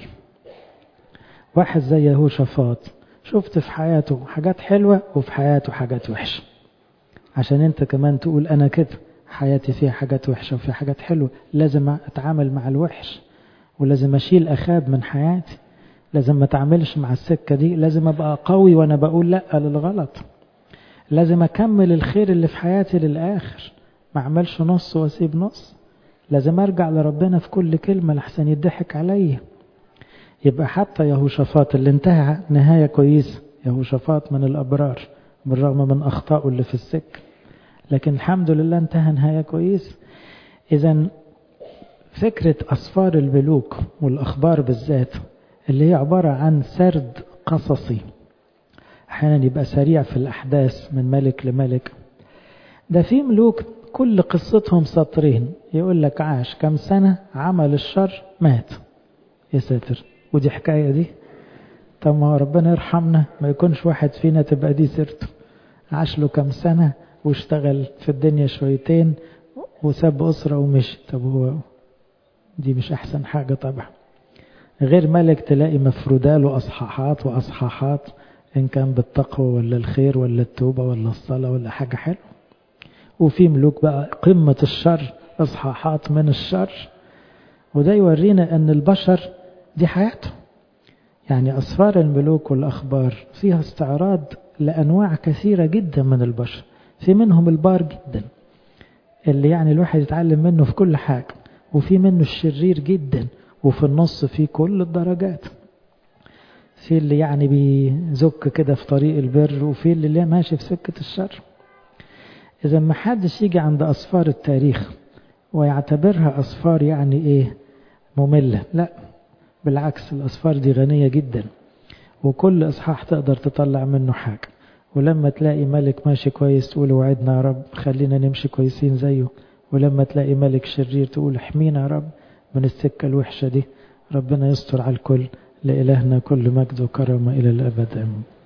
واحد زي يهوشافاط شفت في حياته حاجات حلوة وفي حياته حاجات وحشة عشان انت كمان تقول انا كده حياتي فيها حاجات وحشة وفيها حاجات حلوة لازم اتعامل مع الوحش ولازم اشيل اخاب من حياتي لازم ما اتعاملش مع السكة دي لازم ابقى قوي وانا بقول لا للغلط لازم اكمل الخير اللي في حياتي للاخر ما اعملش نص واسيب نص لازم ارجع لربنا في كل كلمة لحسن يضحك عليا يبقى حتى يهوشافاط اللي انتهى نهاية كويسة يهوشافاط من الأبرار بالرغم من أخطائه اللي في السك لكن الحمد لله انتهى نهاية كويسة إذا فكرة أسفار الملوك والأخبار بالذات اللي هي عبارة عن سرد قصصي أحيانا يبقى سريع في الأحداث من ملك لملك ده في ملوك كل قصتهم سطرين يقول لك عاش كم سنة عمل الشر مات يا ساتر ودي حكاية دي طب ما ربنا يرحمنا ما يكونش واحد فينا تبقى دي سيرته عاش له كام سنة واشتغل في الدنيا شويتين وساب أسرة ومشي طب هو دي مش أحسن حاجة طبعا غير ملك تلاقي مفروداله أصحاحات وأصحاحات إن كان بالتقوى ولا الخير ولا التوبة ولا الصلاة ولا حاجة حلوة وفي ملوك بقى قمة الشر أصحاحات من الشر وده يورينا أن البشر دي حياتهم يعني أسفار الملوك والأخبار فيها استعراض لأنواع كثيرة جدا من البشر في منهم البار جدا اللي يعني الواحد يتعلم منه في كل حاجة وفي منه الشرير جدا وفي النص في كل الدرجات في اللي يعني بيزك كده في طريق البر وفي اللي ماشي في سكة الشر إذا ما حدش يجي عند أسفار التاريخ ويعتبرها أسفار يعني إيه مملة لا بالعكس الأسفار دي غنية جدا وكل إصحاح تقدر تطلع منه حاجة ولما تلاقي ملك ماشي كويس تقول وعدنا يا رب خلينا نمشي كويسين زيه ولما تلاقي ملك شرير تقول احمينا يا رب من السكة الوحشة دي ربنا يستر على الكل لإلهنا كل مجد وكرم إلى الأبد آمين